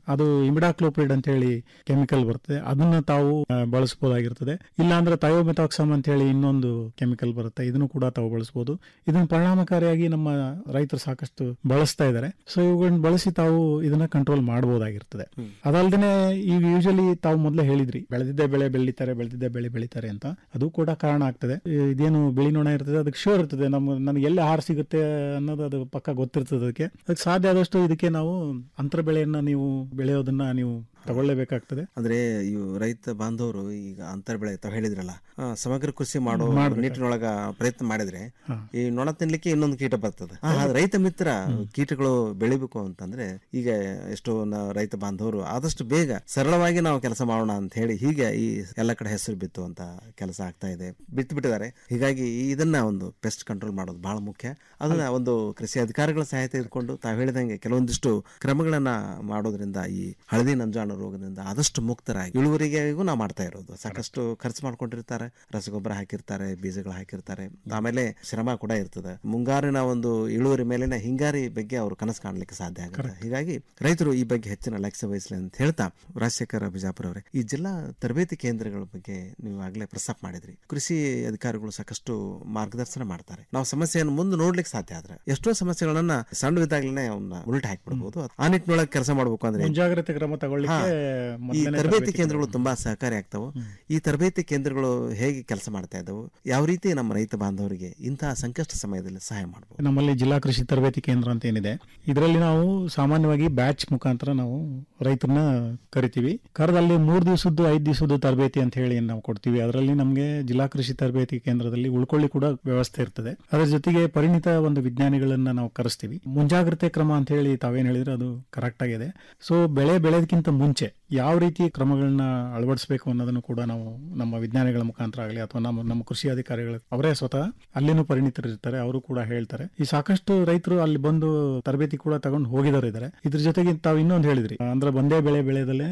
ಅದು ಇಮಿಡಾಕ್ಲೋಪ್ರಿಡ್ ಅಂತ ಹೇಳಿ ಕೆಮಿಕಲ್ ಬರುತ್ತೆ ಅದನ್ನ ತಾವು ಆ, ಬಳಸಬಹುದಾಗಿರ್ತದೆ ಇಲ್ಲಾಂದ್ರೆ ಥಯೋಮೆಥಾಕ್ಸಮ್ ಅಂತ ಹೇಳಿ ಇನ್ನೊಂದು ಕೆಮಿಕಲ್ ಬರುತ್ತೆ ಇದನ್ನು ಕೂಡ ತಾವು ಬಳಸಬಹುದು ಇದನ್ನ ಪರಿಣಾಮಕಾರಿಯಾಗಿ ನಮ್ಮ ರೈತರು ಸಾಕಷ್ಟು ಬಳಸ್ತಾ ಇದ್ದಾರೆ ಸೊ ಇವುಗಳನ್ನ ಬಳಸಿ ತಾವು ಇದನ್ನ ಕಂಟ್ರೋಲ್ ಮಾಡಬಹುದಾಗಿರ್ತದೆ ಅದಲ್ದೇನೆ ಈಗ ಯೂಶಲಿ ತಾವು ಮೊದಲೇ ಹೇಳಿದ್ರಿ ಬೆಳೆದಿದ್ದ ಬೆಳೆ ಬೆಳಿತಾರೆ ಬೆಳೆದಿದ್ದ ಬೆಳೆ ಬೆಳಿತಾರೆ ಅಂತ ಅದು ಕೂಡ ಕಾರಣ ಆಗ್ತದೆ ಈ- ಇದೇನು ಬಿಳಿ ನೊಣ ಇರ್ತದೆ ಅದಕ್ಕೆ ಶೋರ್ ಇರ್ತದೆ ನಮ್ಮ ನನಗೆ ಎಲ್ಲಿ ಆಹಾರ ಸಿಗುತ್ತೆ ಅನ್ನೋದು ಅದು ಪಕ್ಕ ಗೊತ್ತಿರ್ತದೆ ಅದಕ್ಕೆ ಅದಕ್ಕೆ ಸಾಧ್ಯ ಆದಷ್ಟು ಇದಕ್ಕೆ ನಾವು ಅಂತರ ಬೆಳೆಯನ್ನ ನೀವು ಬೆಳೆಯೋದನ್ನ ನೀವು ತಗೊಳ್ಳೇಬೇಕಾಗ್ತದೆ ಅಂದ್ರೆ ಇವು ರೈತ ಬಾಂಧವರು ಈಗ ಅಂತರ ಬೆಳೆ ತಾವು ಹೇಳಿದ್ರಲ್ಲ ಆ, ಸಮಗ್ರ ಕೃಷಿ ಮಾಡೋ ಮಾಡ್ಬೇಕು. ನಿಟ್ಟಿನೊಳಗ ಪ್ರಯತ್ನ ಮಾಡಿದ್ರೆ ಹಾ. ಈ ನೊಣ ತಿನ್ಲಿಕ್ಕೆ ಇನ್ನೊಂದು ಕೀಟ ಬರ್ತದೆ ಆ, ಅದು ರೈತ ಮಿತ್ರ ಕೀಟಗಳು ಬೆಳಿಬೇಕು ಅಂತಂದ್ರೆ ಈಗ ಎಷ್ಟೋ ನ- ರೈತ ಬಾಂಧವರು ಆದಷ್ಟು ಬೇಗ ಸರಳವಾಗಿ ನಾವು ಕೆಲಸ ಮಾಡೋಣ ಅಂತ ಹೇಳಿ ಹೀಗೆ ಈ ಎಲ್ಲ ಕಡೆ ಹೆಸರು ಬಿತ್ತು ಅಂತ ಕೆಲಸ ಆಗ್ತಾ ಇದೆ ಬಿತ್ತು ಬಿಟ್ಟಿದ್ದಾರೆ ಹೀಗಾಗಿ ಇದನ್ನ ಒಂದು ಪೆಸ್ಟ್ ಕಂಟ್ರೋಲ್ ಮಾಡೋದು ಬಹಳ ಮುಖ್ಯ ಅದನ್ನ ಒಂದು ಕೃಷಿ ಅಧಿಕಾರಿಗಳ ಸಹಾಯ ತೆಗೆದುಕೊಂಡು ತಾವು ಹೇಳಿದಂಗೆ ಕೆಲವೊಂದಿಷ್ಟು ಕ್ರಮಗಳನ್ನ ಮಾಡೋದ್ರಿಂದ ಈ ಹಳದಿ ನಂಜಾಣ ರೋಗದಿಂದ ಆದಷ್ಟು ಮುಕ್ತರಾಗಿ ಇಳುವರಿಗೆಗೂ ನಾವು ಮಾಡ್ತಾ ಇರೋದು ಸಾಕಷ್ಟು ಖರ್ಚು ಮಾಡ್ಕೊಂಡಿರ್ತಾರೆ ರಸಗೊಬ್ಬರ ಹಾಕಿರ್ತಾರೆ ಬೀಜಗಳು ಹಾಕಿರ್ತಾರೆ ಆಮೇಲೆ ಶ್ರಮ ಕೂಡ ಇರ್ತದೆ ಮುಂಗಾರಿನ ಒಂದು ಇಳುವರಿ ಮೇಲಿನ ಹಿಂಗಾರಿ ಬಗ್ಗೆ ಅವರು ಕನಸು ಕಾಣಲಿಕ್ಕೆ ಸಾಧ್ಯ ಆಗುತ್ತೆ ಹೀಗಾಗಿ ರೈತರು ಈ ಬಗ್ಗೆ ಹೆಚ್ಚಿನ ಲಕ್ಷ್ಯ ವಹಿಸಲಿ ಅಂತ ಹೇಳ್ತಾ ರಾಜಶೇಖರ ಬಿಜಾಪುರ ಅವರೇ ಈ ಜಿಲ್ಲಾ ತರಬೇತಿ ಕೇಂದ್ರಗಳ ಬಗ್ಗೆ ನೀವು ಆಗ್ಲೇ ಪ್ರಸ್ತಾಪ ಮಾಡಿದ್ರಿ ಕೃಷಿ ಅಧಿಕಾರಿಗಳು ಸಾಕಷ್ಟು ಮಾರ್ಗದರ್ಶನ ಮಾಡ್ತಾರೆ ನಾವು ಸಮಸ್ಯೆಯನ್ನು ಮುಂದೆ ನೋಡ್ಲಿಕ್ಕೆ ಸಾಧ್ಯ ಆದ್ರೆ ಎಷ್ಟೋ ಸಮಸ್ಯೆಗಳನ್ನ ಸಣ್ಣವಿದ್ದಾಗಲೇ ಅವನ್ನ ಉಲ್ಟ ಹಾಕ್ಬಿಡ್ಬೋದು ಆ ನಿಟ್ಟಿನೊಳಗೆ ಕೆಲಸ ಮಾಡ್ಬೇಕು ಅಂದ್ರೆ ಮುಂಜಾಗ್ರತೆ ಕ್ರಮ ತಗೊಳ್ಳಿಕ್ಕೆ ಹಾ. ಈ ಮೊದಲನೇ ತರಬೇತಿ ತರಬೇತಿ ಕೇಂದ್ರಗಳು ತುಂಬಾ ಸಹಕಾರಿ ಆಗ್ತಾವು ಈ ತರಬೇತಿ ಕೇಂದ್ರಗಳು ಹೇಗೆ ಕೆಲಸ ಮಾಡ್ತಾ ಇದ್ದವು ಯಾವ ರೀತಿ ನಮ್ಮ ರೈತ ಬಾಂಧವರಿಗೆ ಇಂತಹ ಸಂಕಷ್ಟ ಸಮಯದಲ್ಲಿ ಸಹಾಯ ಮಾಡಬಹುದು ನಮ್ಮಲ್ಲಿ ಜಿಲ್ಲಾ ಕೃಷಿ ತರಬೇತಿ ಕೇಂದ್ರ ಅಂತ ಏನಿದೆ ಇದರಲ್ಲಿ ನಾವು ಸಾಮಾನ್ಯವಾಗಿ ಬ್ಯಾಚ್ ಮುಖಾಂತರ ನಾವು ರೈತರನ್ನ ಕರಿತೀವಿ ಕರೆದಲ್ಲಿ ಮೂರ್ ದಿವಸದ್ದು ಐದ್ ದಿವಸದ್ದು ತರಬೇತಿ ಅಂತ ಹೇಳಿ ನಾವು ಕೊಡ್ತೀವಿ ಅದರಲ್ಲಿ ನಮಗೆ ಜಿಲ್ಲಾ ಕೃಷಿ ತರಬೇತಿ ಕೇಂದ್ರದಲ್ಲಿ ಉಳ್ಕೊಳ್ಳಿ ಕೂಡ ವ್ಯವಸ್ಥೆ ಇರ್ತದೆ ಅದರ ಜೊತೆಗೆ ಪರಿಣಿತ ಒಂದು ವಿಜ್ಞಾನಿಗಳನ್ನ ನಾವು ಕರೆಸ್ತೀವಿ ಮುಂಜಾಗ್ರತೆ ಕ್ರಮ ಅಂತ ಹೇಳಿ ತಾವೇನ್ ಹೇಳಿದ್ರೆ ಅದು ಕರೆಕ್ಟ್ ಆಗಿದೆ ಸೊ ಬೆಳೆ ಬೆಳೆದಕ್ಕಿಂತ ಮುಂಚೆ ಯಾವ ರೀತಿ ಕ್ರಮಗಳನ್ನ ಅಳವಡಿಸಬೇಕು ಅನ್ನೋದನ್ನು ಕೂಡ ನಾವು ನಮ್ಮ ವಿಜ್ಞಾನಿಗಳ ಮುಖಾಂತರ ಆಗಲಿ ಅಥವಾ ನಮ್ಮ ನಮ್ಮ ಕೃಷಿ ಅಧಿಕಾರಿಗಳು ಅವರೇ ಸ್ವತಃ ಅಲ್ಲಿನೂ ಪರಿಣಿತರು ಇರ್ತಾರೆ ಅವರು ಕೂಡ ಹೇಳ್ತಾರೆ ಈ ಸಾಕಷ್ಟು ರೈತರು ಅಲ್ಲಿ ಬಂದು ತರಬೇತಿ ಕೂಡ ತಗೊಂಡು ಹೋಗಿದವರು ಇದ್ದಾರೆ ಇದ್ರ ಜೊತೆಗೆ ತಾವು ಇನ್ನೊಂದು ಹೇಳಿದ್ರಿ ಅಂದ್ರೆ ಒಂದೇ ಬೆಳೆ ಬೆಳೆದಲ್ಲೇ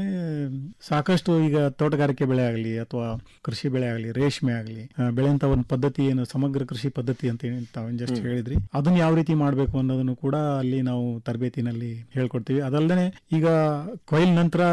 ಸಾಕಷ್ಟು ಈಗ ತೋಟಗಾರಿಕೆ ಬೆಳೆ ಆಗಲಿ ಅಥವಾ ಕೃಷಿ ಬೆಳೆ ಆಗಲಿ ರೇಷ್ಮೆ ಆಗಲಿ ಬೆಳೆಯಂತ ಒಂದು ಪದ್ಧತಿ ಏನು ಸಮಗ್ರ ಕೃಷಿ ಪದ್ಧತಿ ಅಂತ ಏನು ತಾವು ಜಸ್ಟ್ ಹೇಳಿದ್ರಿ ಅದನ್ನ ಯಾವ ರೀತಿ ಮಾಡಬೇಕು ಅನ್ನೋದನ್ನು ಕೂಡ ಅಲ್ಲಿ ನಾವು ತರಬೇತಿನಲ್ಲಿ ಹೇಳ್ಕೊಡ್ತೀವಿ ಅದಲ್ಲದೆ ಈಗ ಕೊಯ್ಲ್ ನಂತರ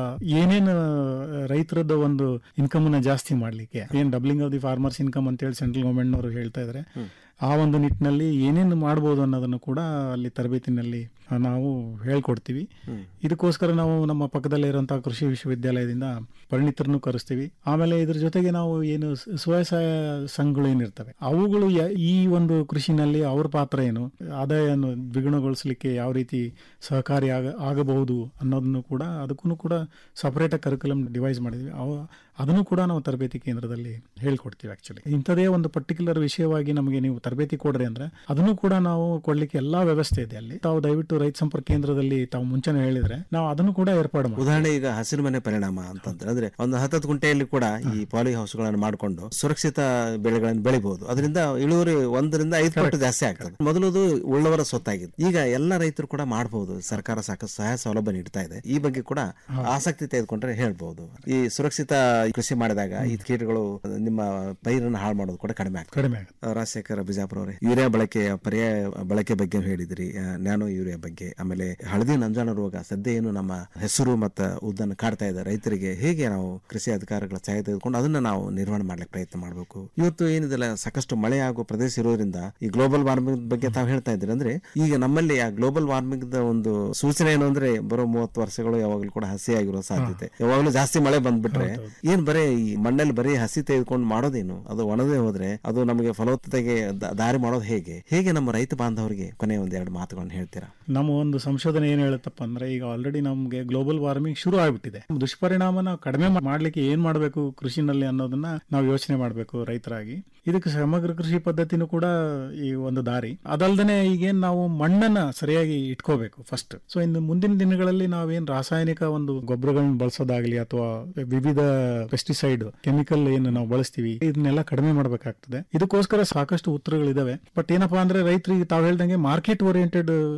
ಏನೇನು ರೈತರದ್ದು ಒಂದು ಇನ್ಕಮ್ ನ ಜಾಸ್ತಿ ಮಾಡ್ಲಿಕ್ಕೆ ಏನ್ doubling of the farmers income ಅಂತ ಹೇಳಿ ಸೆಂಟ್ರಲ್ ಗವರ್ಮೆಂಟ್ ನವರು ಹೇಳ್ತಾ ಇದ್ದಾರೆ ಆ ಒಂದು ನಿಟ್ಟಿನಲ್ಲಿ ಏನೇನು ಮಾಡ್ಬೋದು ಅನ್ನೋದನ್ನು ಕೂಡ ಅಲ್ಲಿ ತರಬೇತಿನಲ್ಲಿ ನಾವು ಹೇಳ್ಕೊಡ್ತೀವಿ ಇದಕ್ಕೋಸ್ಕರ ನಾವು ನಮ್ಮ ಪಕ್ಕದಲ್ಲೇ ಇರುವಂತಹ ಕೃಷಿ ವಿಶ್ವವಿದ್ಯಾಲಯದಿಂದ ಪರಿಣಿತರನ್ನು ಕರೆಸ್ತೀವಿ ಆಮೇಲೆ ಇದ್ರ ಜೊತೆಗೆ ನಾವು ಏನು ಸ- ಸ್ವಯಂ ಸಹಾಯ ಸಂಘಗಳು ಏನಿರ್ತವೆ ಅವುಗಳು ಯ- ಈ ಒಂದು ಕೃಷಿನಲ್ಲಿ ಅವ್ರ ಪಾತ್ರ ಏನು ಆದಾಯವನ್ನು ದ್ವಿಗುಣಗೊಳಿಸಲಿಕ್ಕೆ ಯಾವ ರೀತಿ ಸಹಕಾರಿ ಆಗ ಆಗಬಹುದು ಅನ್ನೋದನ್ನು ಕೂಡ ಅದಕ್ಕೂ ಕೂಡ ಸಪರೇಟ್ ಕರಿಕ್ಯುಲಮ್ ಡಿವೈಸ್ ಮಾಡಿದ್ವಿ ಅವ ಅದನ್ನು ಕೂಡ ನಾವು ತರಬೇತಿ ಕೇಂದ್ರದಲ್ಲಿ ಹೇಳ್ಕೊಡ್ತೀವಿ ಆಕ್ಚುಲಿ ಇಂಥದೇ ಒಂದು ಪರ್ಟಿಕ್ಯುಲರ್ ವಿಷಯವಾಗಿ ನಮಗೆ ನೀವು ತರಬೇತಿ ಕೊಡ್ರಿ ಅಂದ್ರೆ ಅದನ್ನು ಕೂಡ ನಾವು ಕೊಡ್ಲಿಕ್ಕೆ ಎಲ್ಲಾ ವ್ಯವಸ್ಥೆ ಇದೆ ಅಲ್ಲಿ ತಾವು ದಯವಿಟ್ಟು ರೈತ ಸಂಪರ್ಕ ಕೇಂದ್ರದಲ್ಲಿ ತಾವು ಮುಂಚೆನೆ ಹೇಳಿದ್ರೆ ನಾವು ಅದನ್ನು ಕೂಡ ಏರ್ಪಾಡು ಮಾಡಿ ಉದಾಹರಣೆ ಈಗ ಹಸಿರು ಮನೆ ಪರಿಣಾಮ ಅಂತಂದ್ರೆ ಅಂದ್ರೆ ಒಂದು ಹತ್ತತ್ತು ಗುಂಟೆಯಲ್ಲಿ ಕೂಡ ಈ ಪಾಲಿ ಹೌಸ್ಗಳನ್ನು ಮಾಡಿಕೊಂಡು ಸುರಕ್ಷಿತ ಬೆಳೆಗಳನ್ನು ಬೆಳಿಬಹುದು ಅದರಿಂದ ಇಳುವರಿ ಒಂದರಿಂದ ಐದು ಪಟ್ಟು ಜಾಸ್ತಿ ಆಗ್ತದೆ ಮೊದಲದು ಉಳ್ಳವರ ಸ್ವತ್ತಾಗಿದೆ ಈಗ ಎಲ್ಲ ರೈತರು ಕೂಡ ಮಾಡಬಹುದು ಸರ್ಕಾರ ಸಾಕಷ್ಟು ಸಹಾಯ ಸೌಲಭ್ಯ ನೀಡ್ತಾ ಇದೆ ಈ ಬಗ್ಗೆ ಕೂಡ ಆಸಕ್ತಿ ತೆಗೆದುಕೊಂಡ್ರೆ ಹೇಳ್ಬಹುದು ಈ ಸುರಕ್ಷಿತ ಕೃಷಿ ಮಾಡಿದಾಗ ಈ ಕೀಟಗಳು ನಿಮ್ಮ ಪೈರನ್ನು ಹಾಳು ಮಾಡೋದು ಕೂಡ ಕಡಿಮೆ ಆಗ್ತದೆ ಕಡಿಮೆ ಆ, ರಾಜಶೇಖರ ಬಿಜಾಪುರ ಅವರೇ ಯೂರಿಯಾ ಬಳಕೆಯ ಪರ್ಯಾಯ ಬಳಕೆ ಬಗ್ಗೆ ಹೇಳಿದ್ರಿ ಆ, ನ್ಯಾನೋ ಯೂರಿಯಾ ಬಗ್ಗೆ ಆಮೇಲೆ ಹಳದಿ ನಂಜಾಣ ರೋಗ ಸದ್ಯ ಏನು ನಮ್ಮ ಹೆಸರು ಮತ್ತು ಉದ್ದನ್ನು ಕಾಡ್ತಾ ಇದೆ ರೈತರಿಗೆ ಹೇಗೆ ನಾವು ಕೃಷಿ ಅಧಿಕಾರಿಗಳ ಸಹಾಯ ತೆಗೆದುಕೊಂಡು ಅದನ್ನ ನಾವು ನಿರ್ವಹಣೆ ಮಾಡ್ಲಿಕ್ಕೆ ಪ್ರಯತ್ನ ಮಾಡಬೇಕು ಇವತ್ತು ಏನಿದೆಲ್ಲ ಸಾಕಷ್ಟು ಮಳೆ ಆಗುವ ಪ್ರದೇಶ ಇರೋದ್ರಿಂದ ಈ ಗ್ಲೋಬಲ್ ವಾರ್ಮಿಂಗ್ ಬಗ್ಗೆ ತಾವು ಹೇಳ್ತಾ ಇದ್ರಿ ಅಂದ್ರೆ ಈಗ ನಮ್ಮಲ್ಲಿ ಆ ಗ್ಲೋಬಲ್ ವಾರ್ಮಿಂಗ್ ಒಂದು ಸೂಚನೆ ಏನು ಅಂದ್ರೆ ಬರೋ ಮೂವತ್ತು ವರ್ಷಗಳು ಯಾವಾಗಲೂ ಕೂಡ ಹಸಿ ಆಗಿರೋ ಸಾಧ್ಯತೆ ಯಾವಾಗಲೂ ಜಾಸ್ತಿ ಮಳೆ ಬಂದ್ಬಿಟ್ರೆ ಏನ್ ಬರೇ ಈ ಮಣ್ಣಲ್ಲಿ ಬರೀ ಹಸಿ ತೆಗೆದುಕೊಂಡು ಮಾಡೋದೇನು ಅದು ಒಣದೇ ಹೋದ್ರೆ ಅದು ನಮಗೆ ಫಲವತ್ತತೆಗೆ ದ- ದಾರಿ ಮಾಡೋದು ಹೇಗೆ ಹೇಗೆ ನಮ್ಮ ರೈತ ಬಾಂಧವರಿಗೆ ಕೊನೆ ಒಂದ್ ಎರಡು ಮಾತುಗಳನ್ನು ಹೇಳ್ತೀರಾ ನಮ್ಮ ಒಂದು ಸಂಶೋಧನೆ ಏನ್ ಹೇಳುತ್ತಪ್ಪ ಅಂದ್ರೆ ಈಗ ಆಲ್ರೆಡಿ ನಮ್ಗೆ ಗ್ಲೋಬಲ್ ವಾರ್ಮಿಂಗ್ ಶುರು ಆಗ್ಬಿಟ್ಟಿದೆ ದುಷ್ಪರಿಣಾಮ ನಾವು ಕಡಿಮೆ ಮಾ- ಮಾಡ್ಲಿಕ್ಕೆ ಏನ್ ಮಾಡಬೇಕು ಕೃಷಿನಲ್ಲಿ ಅನ್ನೋದನ್ನ ನಾವು ಯೋಚನೆ ಮಾಡಬೇಕು ರೈತರಾಗಿ ಇದಕ್ಕೆ ಸಮಗ್ರ ಕೃಷಿ ಪದ್ಧತಿನೂ ಕೂಡ ಈ ಒಂದು ದಾರಿ ಅದಲ್ದೇನೆ ಈಗೇನ್ ನಾವು ಮಣ್ಣನ್ನ ಸರಿಯಾಗಿ ಇಟ್ಕೋಬೇಕು ಫಸ್ಟ್ ಸೊ ಇನ್ನು ಮುಂದಿನ ದಿನಗಳಲ್ಲಿ ನಾವೇನ್ ರಾಸಾಯನಿಕ ಒಂದು ಗೊಬ್ಬರಗಳನ್ನ ಬಳಸೋದಾಗ್ಲಿ ಅಥವಾ ವಿವಿಧ ಪೆಸ್ಟಿಸೈಡ್ ಕೆಮಿಕಲ್ ಏನು ನಾವು ಬಳಸ್ತೀವಿ ಇದನ್ನೆಲ್ಲ ಕಡಿಮೆ ಮಾಡಬೇಕಾಗ್ತದೆ ಇದಕ್ಕೋಸ್ಕರ ಸಾಕಷ್ಟು ಉತ್ತರಗಳಿದಾವೆ ಬಟ್ ಏನಪ್ಪಾ ಅಂದ್ರೆ ರೈತರಿಗೆ ತಾವು ಹೇಳ್ದಂಗೆ ಮಾರ್ಕೆಟ್ ಓರಿಯೆಂಟೆಡ್ ನಾವು ಕೃಷಿ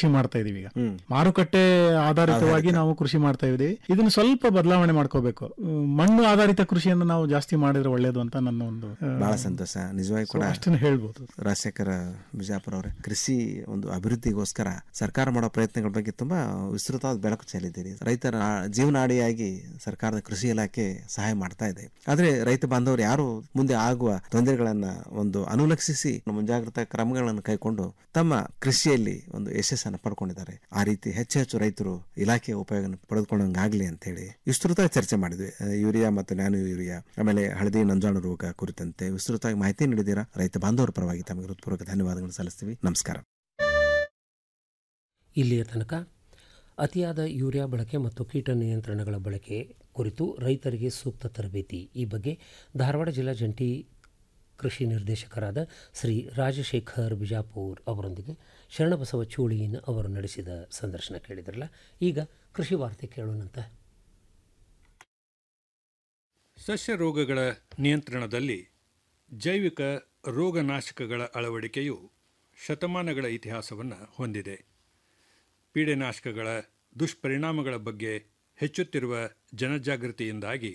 ಕೃಷಿ ಮಾಡ್ತಾ ಇದೀವಿ ಈಗ ಮಾರುಕಟ್ಟೆ ಆಧಾರಿತವಾಗಿ ನಾವು ಕೃಷಿ ಮಾಡ್ತಾ ಇದೀವಿ ಇದನ್ನ ಸ್ವಲ್ಪ ಬದಲಾವಣೆ ಮಾಡ್ಕೋಬೇಕು ಹ್ಮ್, ಮಣ್ಣು ಆಧಾರಿತ ಕೃಷಿಯನ್ನು ನಾವು ಜಾಸ್ತಿ ಮಾಡಿದ್ರೆ ಒಳ್ಳೇದು ಅಂತ ನನ್ನ ಒಂದು ಆ, ಬಹಳ ಸಂತೋಷ ನಿಜವಾಗಿ ಕೂಡ So, ಅಷ್ಟನ್ನ ಹೇಳ್ಬೋದು ರಾಜಶೇಖರ ಬಿಜಾಪುರ ಅವರೇ ಕೃಷಿ ಒಂದು ಅಭಿವೃದ್ಧಿಗೋಸ್ಕರ ಸರ್ಕಾರ ಮಾಡೋ ಪ್ರಯತ್ನಗಳ ಬಗ್ಗೆ ತುಂಬಾ ವಿಸ್ತೃತವಾದ ಬೆಳಕು ಚೆಲ್ಲಿದ್ದೀರಿ ರೈತರ ಜೀವನಾಡಿಯಾಗಿ ಸರ್ಕಾರದ ಕೃಷಿ ಇಲಾಖೆ ಸಹಾಯ ಮಾಡ್ತಾ ಇದೆ ಆದ್ರೆ ರೈತ ಬಾಂಧವರು ಯಾರು ಮುಂದೆ ಆಗುವ ತೊಂದರೆಗಳನ್ನ ಒಂದು ಅನುಲಕ್ಷಿಸಿ ಮುಂಜಾಗ್ರತಾ ಕ್ರಮಗಳನ್ನು ಕೈಕೊಂಡು ತಮ್ಮ ಕೃಷಿಯಲ್ಲಿ ಒಂದು ಯಶಸ್ಸನ್ನು ಪಡ್ಕೊಂಡಿದ್ದಾರೆ ಆ ರೀತಿ ಹೆಚ್ಚು ಹೆಚ್ಚು ರೈತರು ಇಲಾಖೆಯ ಉಪಯೋಗ ಪಡೆದುಕೊಂಡಂಗಾಗ್ಲಿ ಅಂತ ಹೇಳಿ ವಿಸ್ತೃತವಾಗಿ ಚರ್ಚೆ ಮಾಡಿದ್ವಿ ಆ, ಯೂರಿಯಾ ಮತ್ತು ನ್ಯಾನೋ ಯೂರಿಯಾ ಆಮೇಲೆ ಹಳದಿ ನಂಜಾಣು ರೋಗ ಕುರಿತಂತೆ ವಿಸ್ತೃತವಾಗಿ ಮಾಹಿತಿ ನೀಡಿದ್ದೀರಾ ರೈತ ಬಾಂಧವರ ಪರವಾಗಿ ತಮಗೆ ಹೃತ್ಪೂರ್ವಕ ಧನ್ಯವಾದಗಳನ್ನು ಸಲ್ಲಿಸ್ತೀವಿ ನಮಸ್ಕಾರ ಇಲ್ಲಿಯ ತನಕ ಅತಿಯಾದ ಯೂರಿಯಾ ಬಳಕೆ ಮತ್ತು ಕೀಟ ನಿಯಂತ್ರಣಗಳ ಬಳಕೆ ಕುರಿತು ರೈತರಿಗೆ ಸೂಕ್ತ ತರಬೇತಿ ಈ ಬಗ್ಗೆ ಧಾರವಾಡ ಜಿಲ್ಲಾ ಜಂಟಿ ಕೃಷಿ ನಿರ್ದೇಶಕರಾದ ಶ್ರೀ ರಾಜಶೇಖರ್ ಬಿಜಾಪುರ್ ಅವರೊಂದಿಗೆ ಶರಣಬಸವ ಚೂಳಿಯನ್ ಅವರು ನಡೆಸಿದ ಸಂದರ್ಶನ ಕೇಳಿದ್ರಲ್ಲ ಈಗ ಕೃಷಿ ವಾರ್ತೆ ಕೇಳೋಣಂತ ಸಸ್ಯ ರೋಗಗಳ ನಿಯಂತ್ರಣದಲ್ಲಿ ಜೈವಿಕ ರೋಗನಾಶಕಗಳ ಅಳವಡಿಕೆಯು ಶತಮಾನಗಳ ಇತಿಹಾಸವನ್ನು ಹೊಂದಿದೆ ಪೀಡೆನಾಶಕಗಳ ದುಷ್ಪರಿಣಾಮಗಳ ಬಗ್ಗೆ ಹೆಚ್ಚುತ್ತಿರುವ ಜನಜಾಗೃತಿಯಿಂದಾಗಿ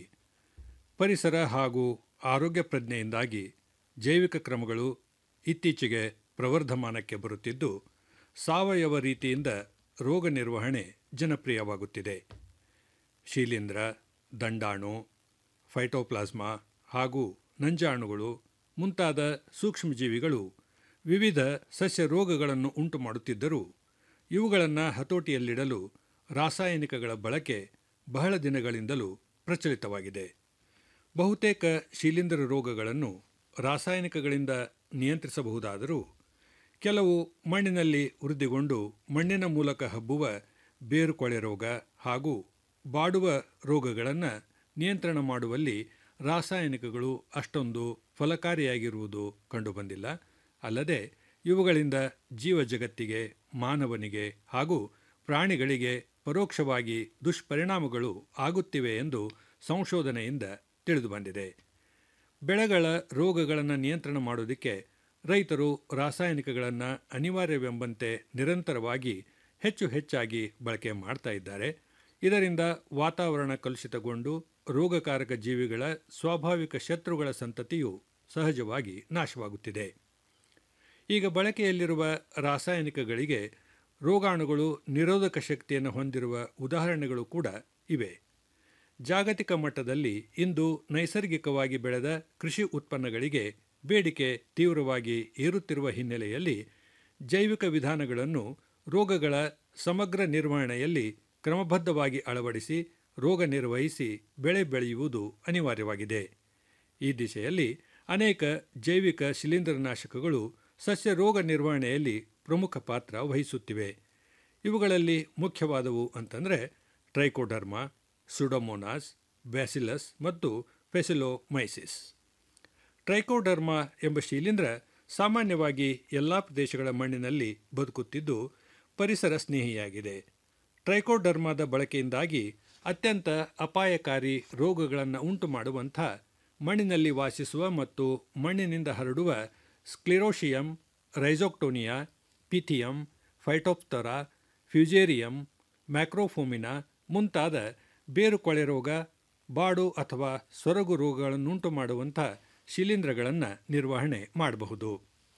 ಪರಿಸರ ಹಾಗೂ ಆರೋಗ್ಯ ಪ್ರಜ್ಞೆಯಿಂದಾಗಿ ಜೈವಿಕ ಕ್ರಮಗಳು ಇತ್ತೀಚೆಗೆ ಪ್ರವರ್ಧಮಾನಕ್ಕೆ ಬರುತ್ತಿದ್ದು ಸಾವಯವ ರೀತಿಯಿಂದ ರೋಗ ನಿರ್ವಹಣೆ ಜನಪ್ರಿಯವಾಗುತ್ತಿದೆ ಶೀಲೀಂಧ್ರ ದಂಡಾಣು ಫೈಟೋಪ್ಲಾಸ್ಮಾ ಹಾಗೂ ನಂಜಾಣುಗಳು ಮುಂತಾದ ಸೂಕ್ಷ್ಮಜೀವಿಗಳು ವಿವಿಧ ಸಸ್ಯ ರೋಗಗಳನ್ನು ಉಂಟು ಮಾಡುತ್ತಿದ್ದರೂ ಇವುಗಳನ್ನು ಹತೋಟಿಯಲ್ಲಿಡಲು ರಾಸಾಯನಿಕಗಳ ಬಳಕೆ ಬಹಳ ದಿನಗಳಿಂದಲೂ ಪ್ರಚಲಿತವಾಗಿದೆ ಬಹುತೇಕ ಶಿಲೀಂಧ್ರ ರೋಗಗಳನ್ನು ರಾಸಾಯನಿಕಗಳಿಂದ ನಿಯಂತ್ರಿಸಬಹುದಾದರೂ ಕೆಲವು ಮಣ್ಣಿನಲ್ಲಿ ವೃದ್ಧಿಗೊಂಡು ಮಣ್ಣಿನ ಮೂಲಕ ಹಬ್ಬುವ ಬೇರುಕೊಳೆ ರೋಗ ಹಾಗೂ ಬಾಡುವ ರೋಗಗಳನ್ನು ನಿಯಂತ್ರಣ ಮಾಡುವಲ್ಲಿ ರಾಸಾಯನಿಕಗಳು ಅಷ್ಟೊಂದು ಫಲಕಾರಿಯಾಗಿರುವುದು ಕಂಡುಬಂದಿಲ್ಲ ಅಲ್ಲದೆ ಇವುಗಳಿಂದ ಜೀವ ಜಗತ್ತಿಗೆ ಮಾನವನಿಗೆ ಹಾಗೂ ಪ್ರಾಣಿಗಳಿಗೆ ಪರೋಕ್ಷವಾಗಿ ದುಷ್ಪರಿಣಾಮಗಳು ಆಗುತ್ತಿವೆ ಎಂದು ಸಂಶೋಧನೆಯಿಂದ ತಿಳಿದುಬಂದಿದೆ ಬೆಳೆಗಳ ರೋಗಗಳನ್ನು ನಿಯಂತ್ರಣ ಮಾಡೋದಕ್ಕೆ ರೈತರು ರಾಸಾಯನಿಕಗಳನ್ನು ಅನಿವಾರ್ಯವೆಂಬಂತೆ ನಿರಂತರವಾಗಿ ಹೆಚ್ಚು ಹೆಚ್ಚಾಗಿ ಬಳಕೆ ಮಾಡ್ತಾ ಇದ್ದಾರೆ ಇದರಿಂದ ವಾತಾವರಣ ಕಲುಷಿತಗೊಂಡು ರೋಗಕಾರಕ ಜೀವಿಗಳ ಸ್ವಾಭಾವಿಕ ಶತ್ರುಗಳ ಸಂತತಿಯು ಸಹಜವಾಗಿ ನಾಶವಾಗುತ್ತಿದೆ ಈಗ ಬಳಕೆಯಲ್ಲಿರುವ ರಾಸಾಯನಿಕಗಳಿಗೆ ರೋಗಾಣುಗಳು ನಿರೋಧಕ ಶಕ್ತಿಯನ್ನು ಹೊಂದಿರುವ ಉದಾಹರಣೆಗಳು ಕೂಡ ಇವೆ ಜಾಗತಿಕ ಮಟ್ಟದಲ್ಲಿ ಇಂದು ನೈಸರ್ಗಿಕವಾಗಿ ಬೆಳೆದ ಕೃಷಿ ಉತ್ಪನ್ನಗಳಿಗೆ ಬೇಡಿಕೆ ತೀವ್ರವಾಗಿ ಏರುತ್ತಿರುವ ಹಿನ್ನೆಲೆಯಲ್ಲಿ ಜೈವಿಕ ವಿಧಾನಗಳನ್ನು ರೋಗಗಳ ಸಮಗ್ರ ನಿರ್ವಹಣೆಯಲ್ಲಿ ಕ್ರಮಬದ್ಧವಾಗಿ ಅಳವಡಿಸಿ ರೋಗ ನಿರ್ವಹಿಸಿ ಬೆಳೆ ಬೆಳೆಯುವುದು ಅನಿವಾರ್ಯವಾಗಿದೆ ಈ ದಿಶೆಯಲ್ಲಿ ಅನೇಕ ಜೈವಿಕ ಶಿಲೀಂಧ್ರನಾಶಕಗಳು ಸಸ್ಯ ರೋಗ ನಿರ್ವಹಣೆಯಲ್ಲಿ ಪ್ರಮುಖ ಪಾತ್ರ ವಹಿಸುತ್ತಿವೆ ಇವುಗಳಲ್ಲಿ ಮುಖ್ಯವಾದವು ಅಂತಂದರೆ ಟ್ರೈಕೋಡರ್ಮಾ ಸುಡೋಮೋನಾಸ್ ಬ್ಯಾಸಿಲಸ್ ಮತ್ತು ಫೆಸಿಲೋಮೈಸಿಸ್ ಟ್ರೈಕೋಡರ್ಮಾ ಎಂಬ ಶಿಲೀಂಧ್ರ ಸಾಮಾನ್ಯವಾಗಿ ಎಲ್ಲ ಪ್ರದೇಶಗಳ ಮಣ್ಣಿನಲ್ಲಿ ಬದುಕುತ್ತಿದ್ದು ಪರಿಸರ ಸ್ನೇಹಿಯಾಗಿದೆ ಟ್ರೈಕೋಡರ್ಮಾದ ಬಳಕೆಯಿಂದಾಗಿ ಅತ್ಯಂತ ಅಪಾಯಕಾರಿ ರೋಗಗಳನ್ನು ಉಂಟು ಮಾಡುವಂಥ ಮಣ್ಣಿನಲ್ಲಿ ವಾಸಿಸುವ ಮತ್ತು ಮಣ್ಣಿನಿಂದ ಹರಡುವ Sclerotium Rhizoctonia Pythium Phytophthora Fusarium Macrophomina ಮುಂತಾದ ಬೇರುಕೊಳೆ ರೋಗ ಬಾಡು ಅಥವಾ ಸೊರಗು ರೋಗಗಳನ್ನುಂಟು ಮಾಡುವಂಥ ಶಿಲೀಂಧ್ರಗಳನ್ನು ನಿರ್ವಹಣೆ ಮಾಡಬಹುದು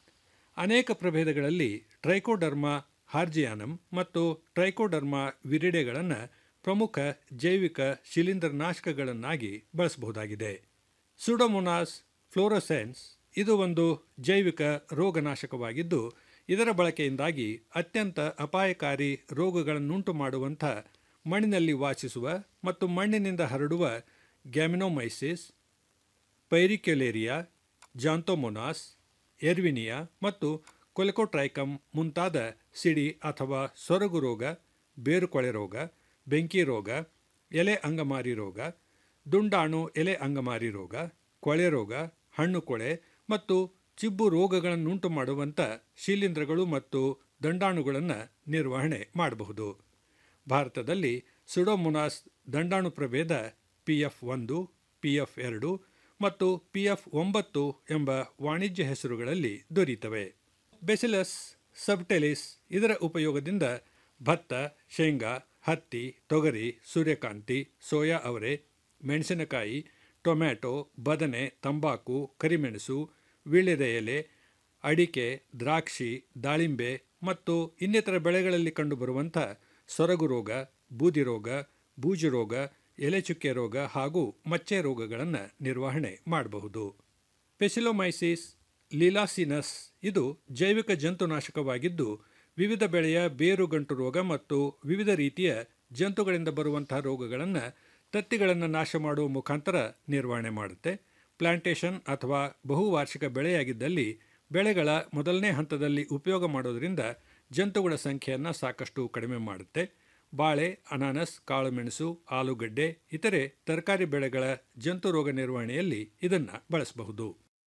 ಅನೇಕ ಪ್ರಭೇದಗಳಲ್ಲಿ ಟ್ರೈಕೋಡರ್ಮಾ ಹಾರ್ಜಿಯಾನಂ ಮತ್ತು ಟ್ರೈಕೋಡರ್ಮಾ ವಿರಿಡೆಗಳನ್ನು ಪ್ರಮುಖ ಜೈವಿಕ ಶಿಲೀಂಧ್ರನಾಶಕಗಳನ್ನಾಗಿ ಬಳಸಬಹುದಾಗಿದೆ ಸುಡೋಮೊನಾಸ್ ಫ್ಲೋರೋಸೆನ್ಸ್ ಇದು ಒಂದು ಜೈವಿಕ ರೋಗನಾಶಕವಾಗಿದ್ದು ಇದರ ಬಳಕೆಯಿಂದಾಗಿ ಅತ್ಯಂತ ಅಪಾಯಕಾರಿ ರೋಗಗಳನ್ನುಂಟು ಮಾಡುವಂಥ ಮಣ್ಣಿನಲ್ಲಿ ವಾಸಿಸುವ ಮತ್ತು ಮಣ್ಣಿನಿಂದ ಹರಡುವ ಗ್ಯಾಮಿನೋಮೈಸಿಸ್ ಪೈರಿಕ್ಯುಲೇರಿಯಾ ಜಾಂತೋಮೊನಾಸ್ ಎರ್ವಿನಿಯಾ ಮತ್ತು ಕೊಲೆಕೋಟ್ರೈಕಮ್ ಮುಂತಾದ ಸಿಡಿ ಅಥವಾ ಸೊರಗು ರೋಗ ಬೇರುಕೊಳೆ ರೋಗ ಬೆಂಕಿ ರೋಗ ಎಲೆ ಅಂಗಮಾರಿ ರೋಗ ದುಂಡಾಣು ಎಲೆ ಅಂಗಮಾರಿ ರೋಗ ಕೊಳೆ ರೋಗ ಹಣ್ಣು ಕೊಳೆ ಮತ್ತು ಚಿಬ್ಬು ರೋಗಗಳನ್ನುಂಟು ಮಾಡುವಂಥ ಶಿಲೀಂಧ್ರಗಳು ಮತ್ತು ದಂಡಾಣುಗಳನ್ನು ನಿರ್ವಹಣೆ ಮಾಡಬಹುದು ಭಾರತದಲ್ಲಿ ಸುಡೋಮೊನಾಸ್ ದಂಡಾಣು ಪ್ರಭೇದ ಪಿ ಎಫ್ ಒಂದು ಪಿ ಎಫ್ ಎರಡು ಮತ್ತು ಪಿ ಎಫ್ ಒಂಬತ್ತು ಎಂಬ ವಾಣಿಜ್ಯ ಹೆಸರುಗಳಲ್ಲಿ ದೊರೆಯುತ್ತವೆ ಬೆಸಿಲಸ್ ಸಬ್ಟೆಲಿಸ್ ಇದರ ಉಪಯೋಗದಿಂದ ಭತ್ತ ಶೇಂಗಾ ಹತ್ತಿ ತೊಗರಿ ಸೂರ್ಯಕಾಂತಿ ಸೋಯಾ ಅವರೆ ಮೆಣಸಿನಕಾಯಿ ಟೊಮ್ಯಾಟೊ ಬದನೆ ತಂಬಾಕು ಕರಿಮೆಣಸು ವೀಳ್ಯದ ಎಲೆ ಅಡಿಕೆ ದ್ರಾಕ್ಷಿ ದಾಳಿಂಬೆ ಮತ್ತು ಇನ್ನಿತರ ಬೆಳೆಗಳಲ್ಲಿ ಕಂಡುಬರುವಂಥ ಸೊರಗು ರೋಗ ಬೂದಿ ರೋಗ ಬೂಜು ರೋಗ ಎಲೆಚುಕ್ಕೆ ರೋಗ ಹಾಗೂ ಮಚ್ಚೆ ರೋಗಗಳನ್ನು ನಿರ್ವಹಣೆ ಮಾಡಬಹುದು ಪೆಸಿಲೋಮೈಸಿಸ್ ಲೀಲಾಸಿನಸ್ ಇದು ಜೈವಿಕ ಜಂತುನಾಶಕವಾಗಿದ್ದು ವಿವಿಧ ಬೆಳೆಯ ಬೇರುಗಂಟು ರೋಗ ಮತ್ತು ವಿವಿಧ ರೀತಿಯ ಜಂತುಗಳಿಂದ ಬರುವಂತಹ ರೋಗಗಳನ್ನು ತತ್ತಿಗಳನ್ನು ನಾಶ ಮಾಡುವ ಮುಖಾಂತರ ನಿರ್ವಹಣೆ ಮಾಡುತ್ತೆ ಪ್ಲಾಂಟೇಷನ್ ಅಥವಾ ಬಹುವಾರ್ಷಿಕ ಬೆಳೆಯಾಗಿದ್ದಲ್ಲಿ ಬೆಳೆಗಳ ಮೊದಲನೇ ಹಂತದಲ್ಲಿ ಉಪಯೋಗ ಮಾಡೋದರಿಂದ ಜಂತುಗಳ ಸಂಖ್ಯೆಯನ್ನು ಸಾಕಷ್ಟು ಕಡಿಮೆ ಮಾಡುತ್ತೆ ಬಾಳೆ ಅನಾನಸ್ ಕಾಳುಮೆಣಸು ಆಲೂಗಡ್ಡೆ ಇತರೆ ತರಕಾರಿ ಬೆಳೆಗಳ ಜಂತು ರೋಗ ನಿರ್ವಹಣೆಯಲ್ಲಿ ಇದನ್ನು ಬಳಸಬಹುದು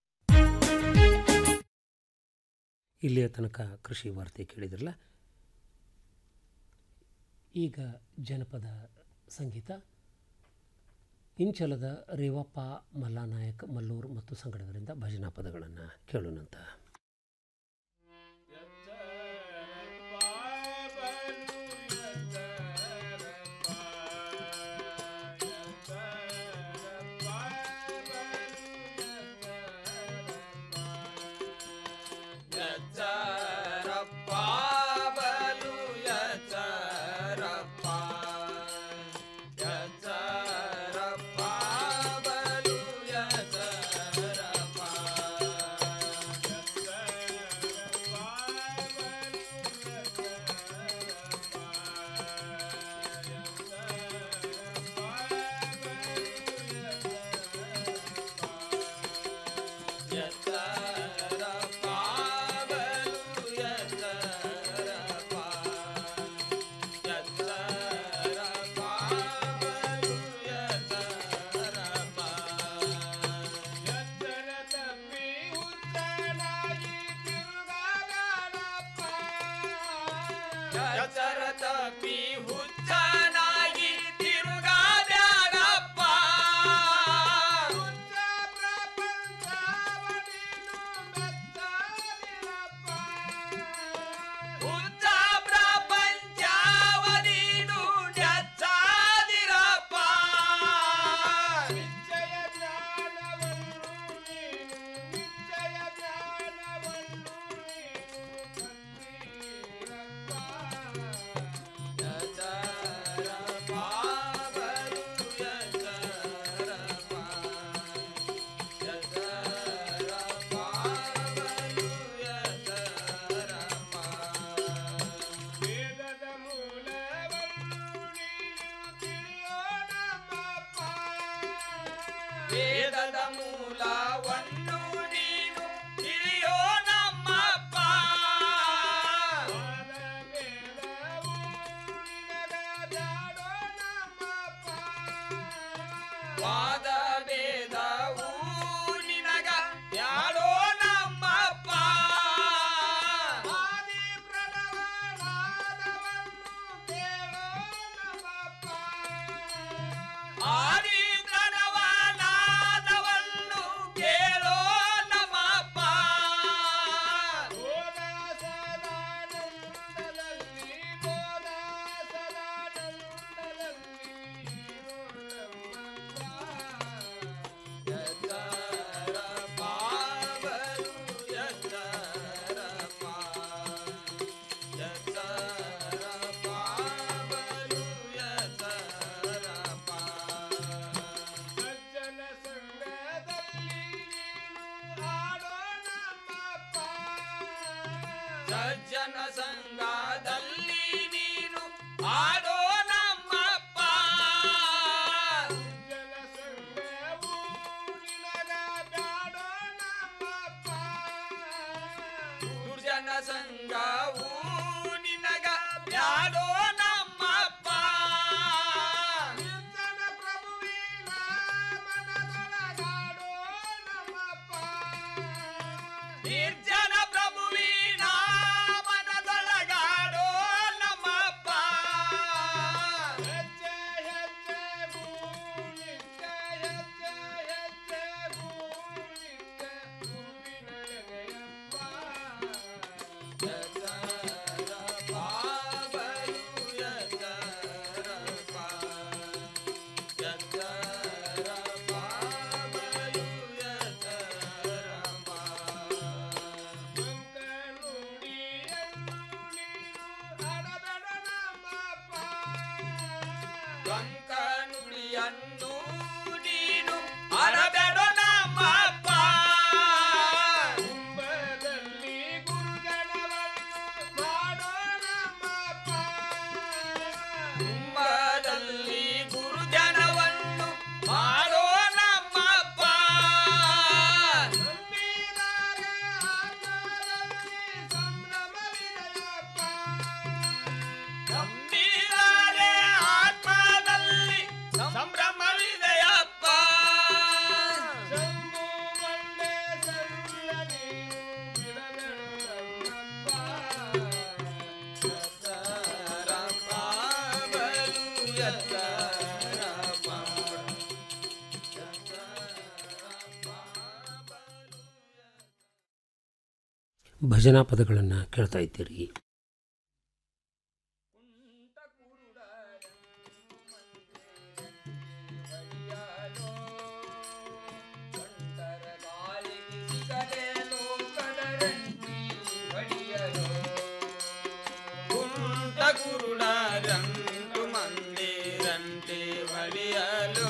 ಇಲ್ಲಿಯ ತನಕ ಕೃಷಿ ವಾರ್ತೆ ಕೇಳಿದ್ರಲ್ಲ ಈಗ ಜನಪದ ಸಂಗೀತ ಇಂಚಲದ ರೇವಪ್ಪ ಮಲ್ಲಾನಾಯಕ್ ಮಲ್ಲೂರ್ ಮತ್ತು ಸಂಗಡವರಿಂದ ಭಜನಾ ಪದಗಳನ್ನು ಕೇಳೋಣಂತ ಯಚ್ಚರಪ್ಪ ಬಲು ಯಚ್ಚರಪ್ಪ ಯಚ್ಚರಪ್ಪ ಬಲು ಯಚ್ಚರಪ್ಪ ಯಚ್ಚರಪ್ಪ ಬಲು ಯಚ್ಚರಪ್ಪ ಯಚ್ಚರಪ್ಪ ಬಲು ಯಚ್ಚರಪ್ಪ ಯಚ್ಚರ ತಪ್ಪಿ ಹುಚ್ಚನಾಗಿ ತಿರುಗಾಡಪ್ಪ ಯಚ್ಚರ ತಪ್ಪಿ ಹುಚ್ಚನಾಗಿ ತಿರುಗಾಡ್ಯಾಡಪ್ಪ ಹುಚ್ಚ ಹುಚ್ಚ ಪ್ರಪಂಚವದೀನು ಡೆಚ್ಚಾದಿರಪ್ಪ ನಿಶ್ಚಯ ಜ್ಞಾನವನ್ನು ನೀನು ನಿಶ್ಚಯ ಜ್ಞಾನವನ್ನು ನೀನು ಕತ್ತಿರಪ್ಪ ಯಚರಪ್ಪ ಬಲು ಯಚರಪ್ಪ ಯಚರಪ್ಪ ಬಲು ಯಚರಪ್ಪ ವೇದದ ಮೂಲವನ್ನು ನೀನು ತಿಳಿಯೋ ನಮ್ಮಪ್ಪ ವೇದದ ಮೂಲವನ್ನು ನೀನು ತಿಳಿಯೋ ನಮ್ಮಪ್ಪ ವಾದ ಭೇದವು ನಿನಗ ಯಾಡೋ ನಮ್ಮಪ್ಪ ಆದಿ ಆದಿ ಪ್ರಣವನಾದವನ್ನು ಕೇಳೋ ನಮ್ಮಪ್ಪ ಬೋಧ ಸದಾನಂದದಲ್ಲಿ ಬೋಧ ಸದಾನಂದದಲ್ಲಿ ಯಜ್ಜರಪ್ಪ ಬಲು ಯಜ್ಜರಪ್ಪ ಯಜ್ಜರಪ್ಪ ಬಲು ಯಜ್ಜರಪ್ಪ ಸಜ್ಜನ ಸಂಘದಲ್ಲಿ ನೀನು ಆಡೋ ನಮ್ಮಪ್ಪ ಸಜ್ಜನ ಸಂಘದಲ್ಲಿ ನೀನು ಆಡೋ ನಮ್ಮಪ್ಪ ಸಜ್ಜನ ಸಂಘವು ನಿನಗ ಬ್ಯಾಡೋ ನಮ್ಮಪ್ಪ ದುರ್ಜನ ಸಂಘವು ನಿನಗ ಬ್ಯಾಡೋ ನಮ್ಮಪ್ಪ ನಿರ್ಜನ ಪ್ರಭುವಿನ ಮನದೊಳಗಾಡೋ ನಮ್ಮಪ್ಪ ನಿರ್ಜನ ಪ್ರಭುವಿನ ಮನದೊಳಗಾಡೋ ನಮ್ಮಪ್ಪ ಗುರುಗಳನ್ನು ನೀನು ಅರಬೇಡ ನಮ್ಮಪ್ಪ ಕುಂಭದಲ್ಲಿ ಗುರುಗಣವನ್ನು ಮಾಡೋ ನಮ್ಮಪ್ಪ ಕುಂಭದಲ್ಲಿ ಗುರುಜನವನ್ನು ಮಾಡೋ ನಮ್ಮಪ್ಪ ನಂಬಿದರೆ ಆತ್ಮದಲ್ಲಿ ಸಂಭ್ರಮವಿದೆಯಪ್ಪ ಭಜನಾ ಪದಗಳನ್ನು ಕೇಳ್ತಾ ಇದ್ದೀರಿ ಕುಂಟ ಕುರುಡರಂಟು ಮಂದಿರಂತೆ ಹೊಡೆಯಲು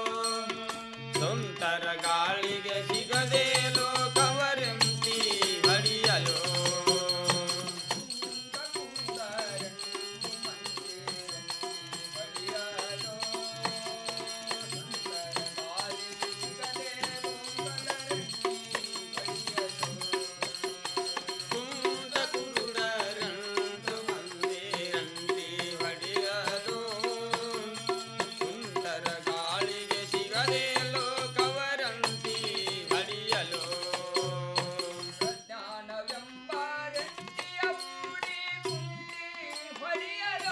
ಸುಂಟರ ಗಾಳಿಗೆ ಸಿಗದೆ ಲೋಕವರೆಂತಿ ಹೊಡೆಯಲು ಕುಂಟ ಕುರುಡರಂಟು ಮಂದಿರಂತೆ ಹೊಡೆಯಲು ಸುಂಟರ ಗಾಳಿಗೆ ಸಿಗದೆ ಲೋಕವರಂತಿ ಹೊಡೆಯಲು ಜ್ಞಾನವೆಂಬ ರಂತಿಯ ಊಡಿ ಕುಂಟಿ ಹೊಡೆಯಲು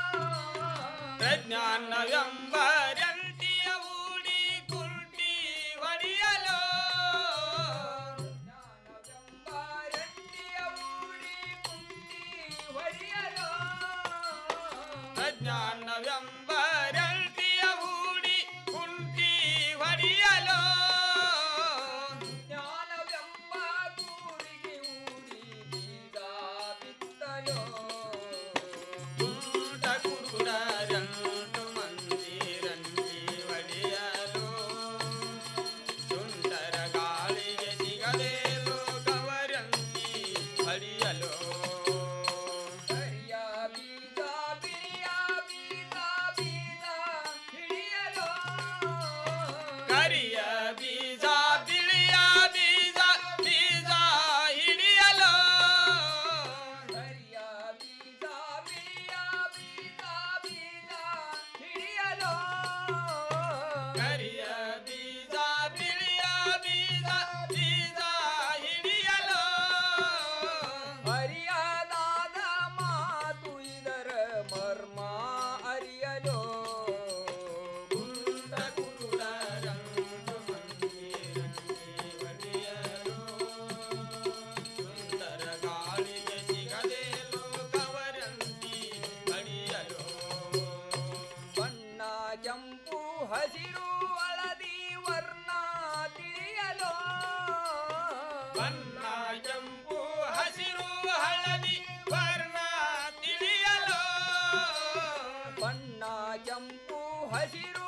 ಪ್ರಜ್ಞಾನವೆಂಬ ರಂತಿಯ ಊಡಿ ಕುಂಟಿ ಹೊಡೆಯಲು ಪ್ರಜ್ಞಾನವೆಂಬ ರಂತಿಯ ಹೂಡಿ ಕುಂಟಿ ಹೊಡೆಯಲು ಜ್ಞಾನವೆಂಬ ಗೂಡಿಗೆ ಊಡಿ ಬೀಗ ಬಿತ್ತಲು ಕುಂಟ ಕುರುಡರಂಟು ಮಂದಿರಂತಿ ಹೊಡೆಯಲು ಸುಂದರ ಗಾಳಿಗೆ ಸಿಗದೆ ಲೋಕವರಂತಿ ಹೊಡೆಯಲು ಹರಿಯ ಬೀಗ ಬಿರಿಯ ಬೀಗ ಬೀಗ ಹಿಡಿಯಲು ಕರಿಯ ಬೀಜ ಬಿಳಿಯ ಬೀಜ ಬೀಜ ಹಿಡಿಯಲು ಕರಿಯ ಬೀಜ ಬಿಳಿಯ ಬೀಜ ಬೀಜ ಹಿಡಿಯಲು ಕರಿಯ ಬೀಜ ಬಿಳಿಯ ಬೀಜ ಬೀಜ ಹಿಡಿಯಲು ಹರಿಯದಾದ ಮಾತು ಇದರ ಮರ್ಮ ಅರಿಯಲು ಗುಂಡ ಕುರುಡರಂಟು ಮಂದಿರಂತೆ ಹೊಡೆಯಲು ಸುಂದರ ಗಾಳಿಗೆ ಸಿಗದೆ ಲೋಕವರಂತಿ ಹೊಡೆಯಲು ಬಣ್ಣ ಕೆಂಪು ಹಸಿರು ಹಳದಿ ವರ್ಣ ತಿಳಿಯಲು ಬಣ್ಣ ಕೆಂಪು ಹಸಿರು ಹಳದಿ ವರ್ಣ ತಿಳಿಯಲು ಬಣ್ಣ ಕೆಂಪು ಹಸಿರು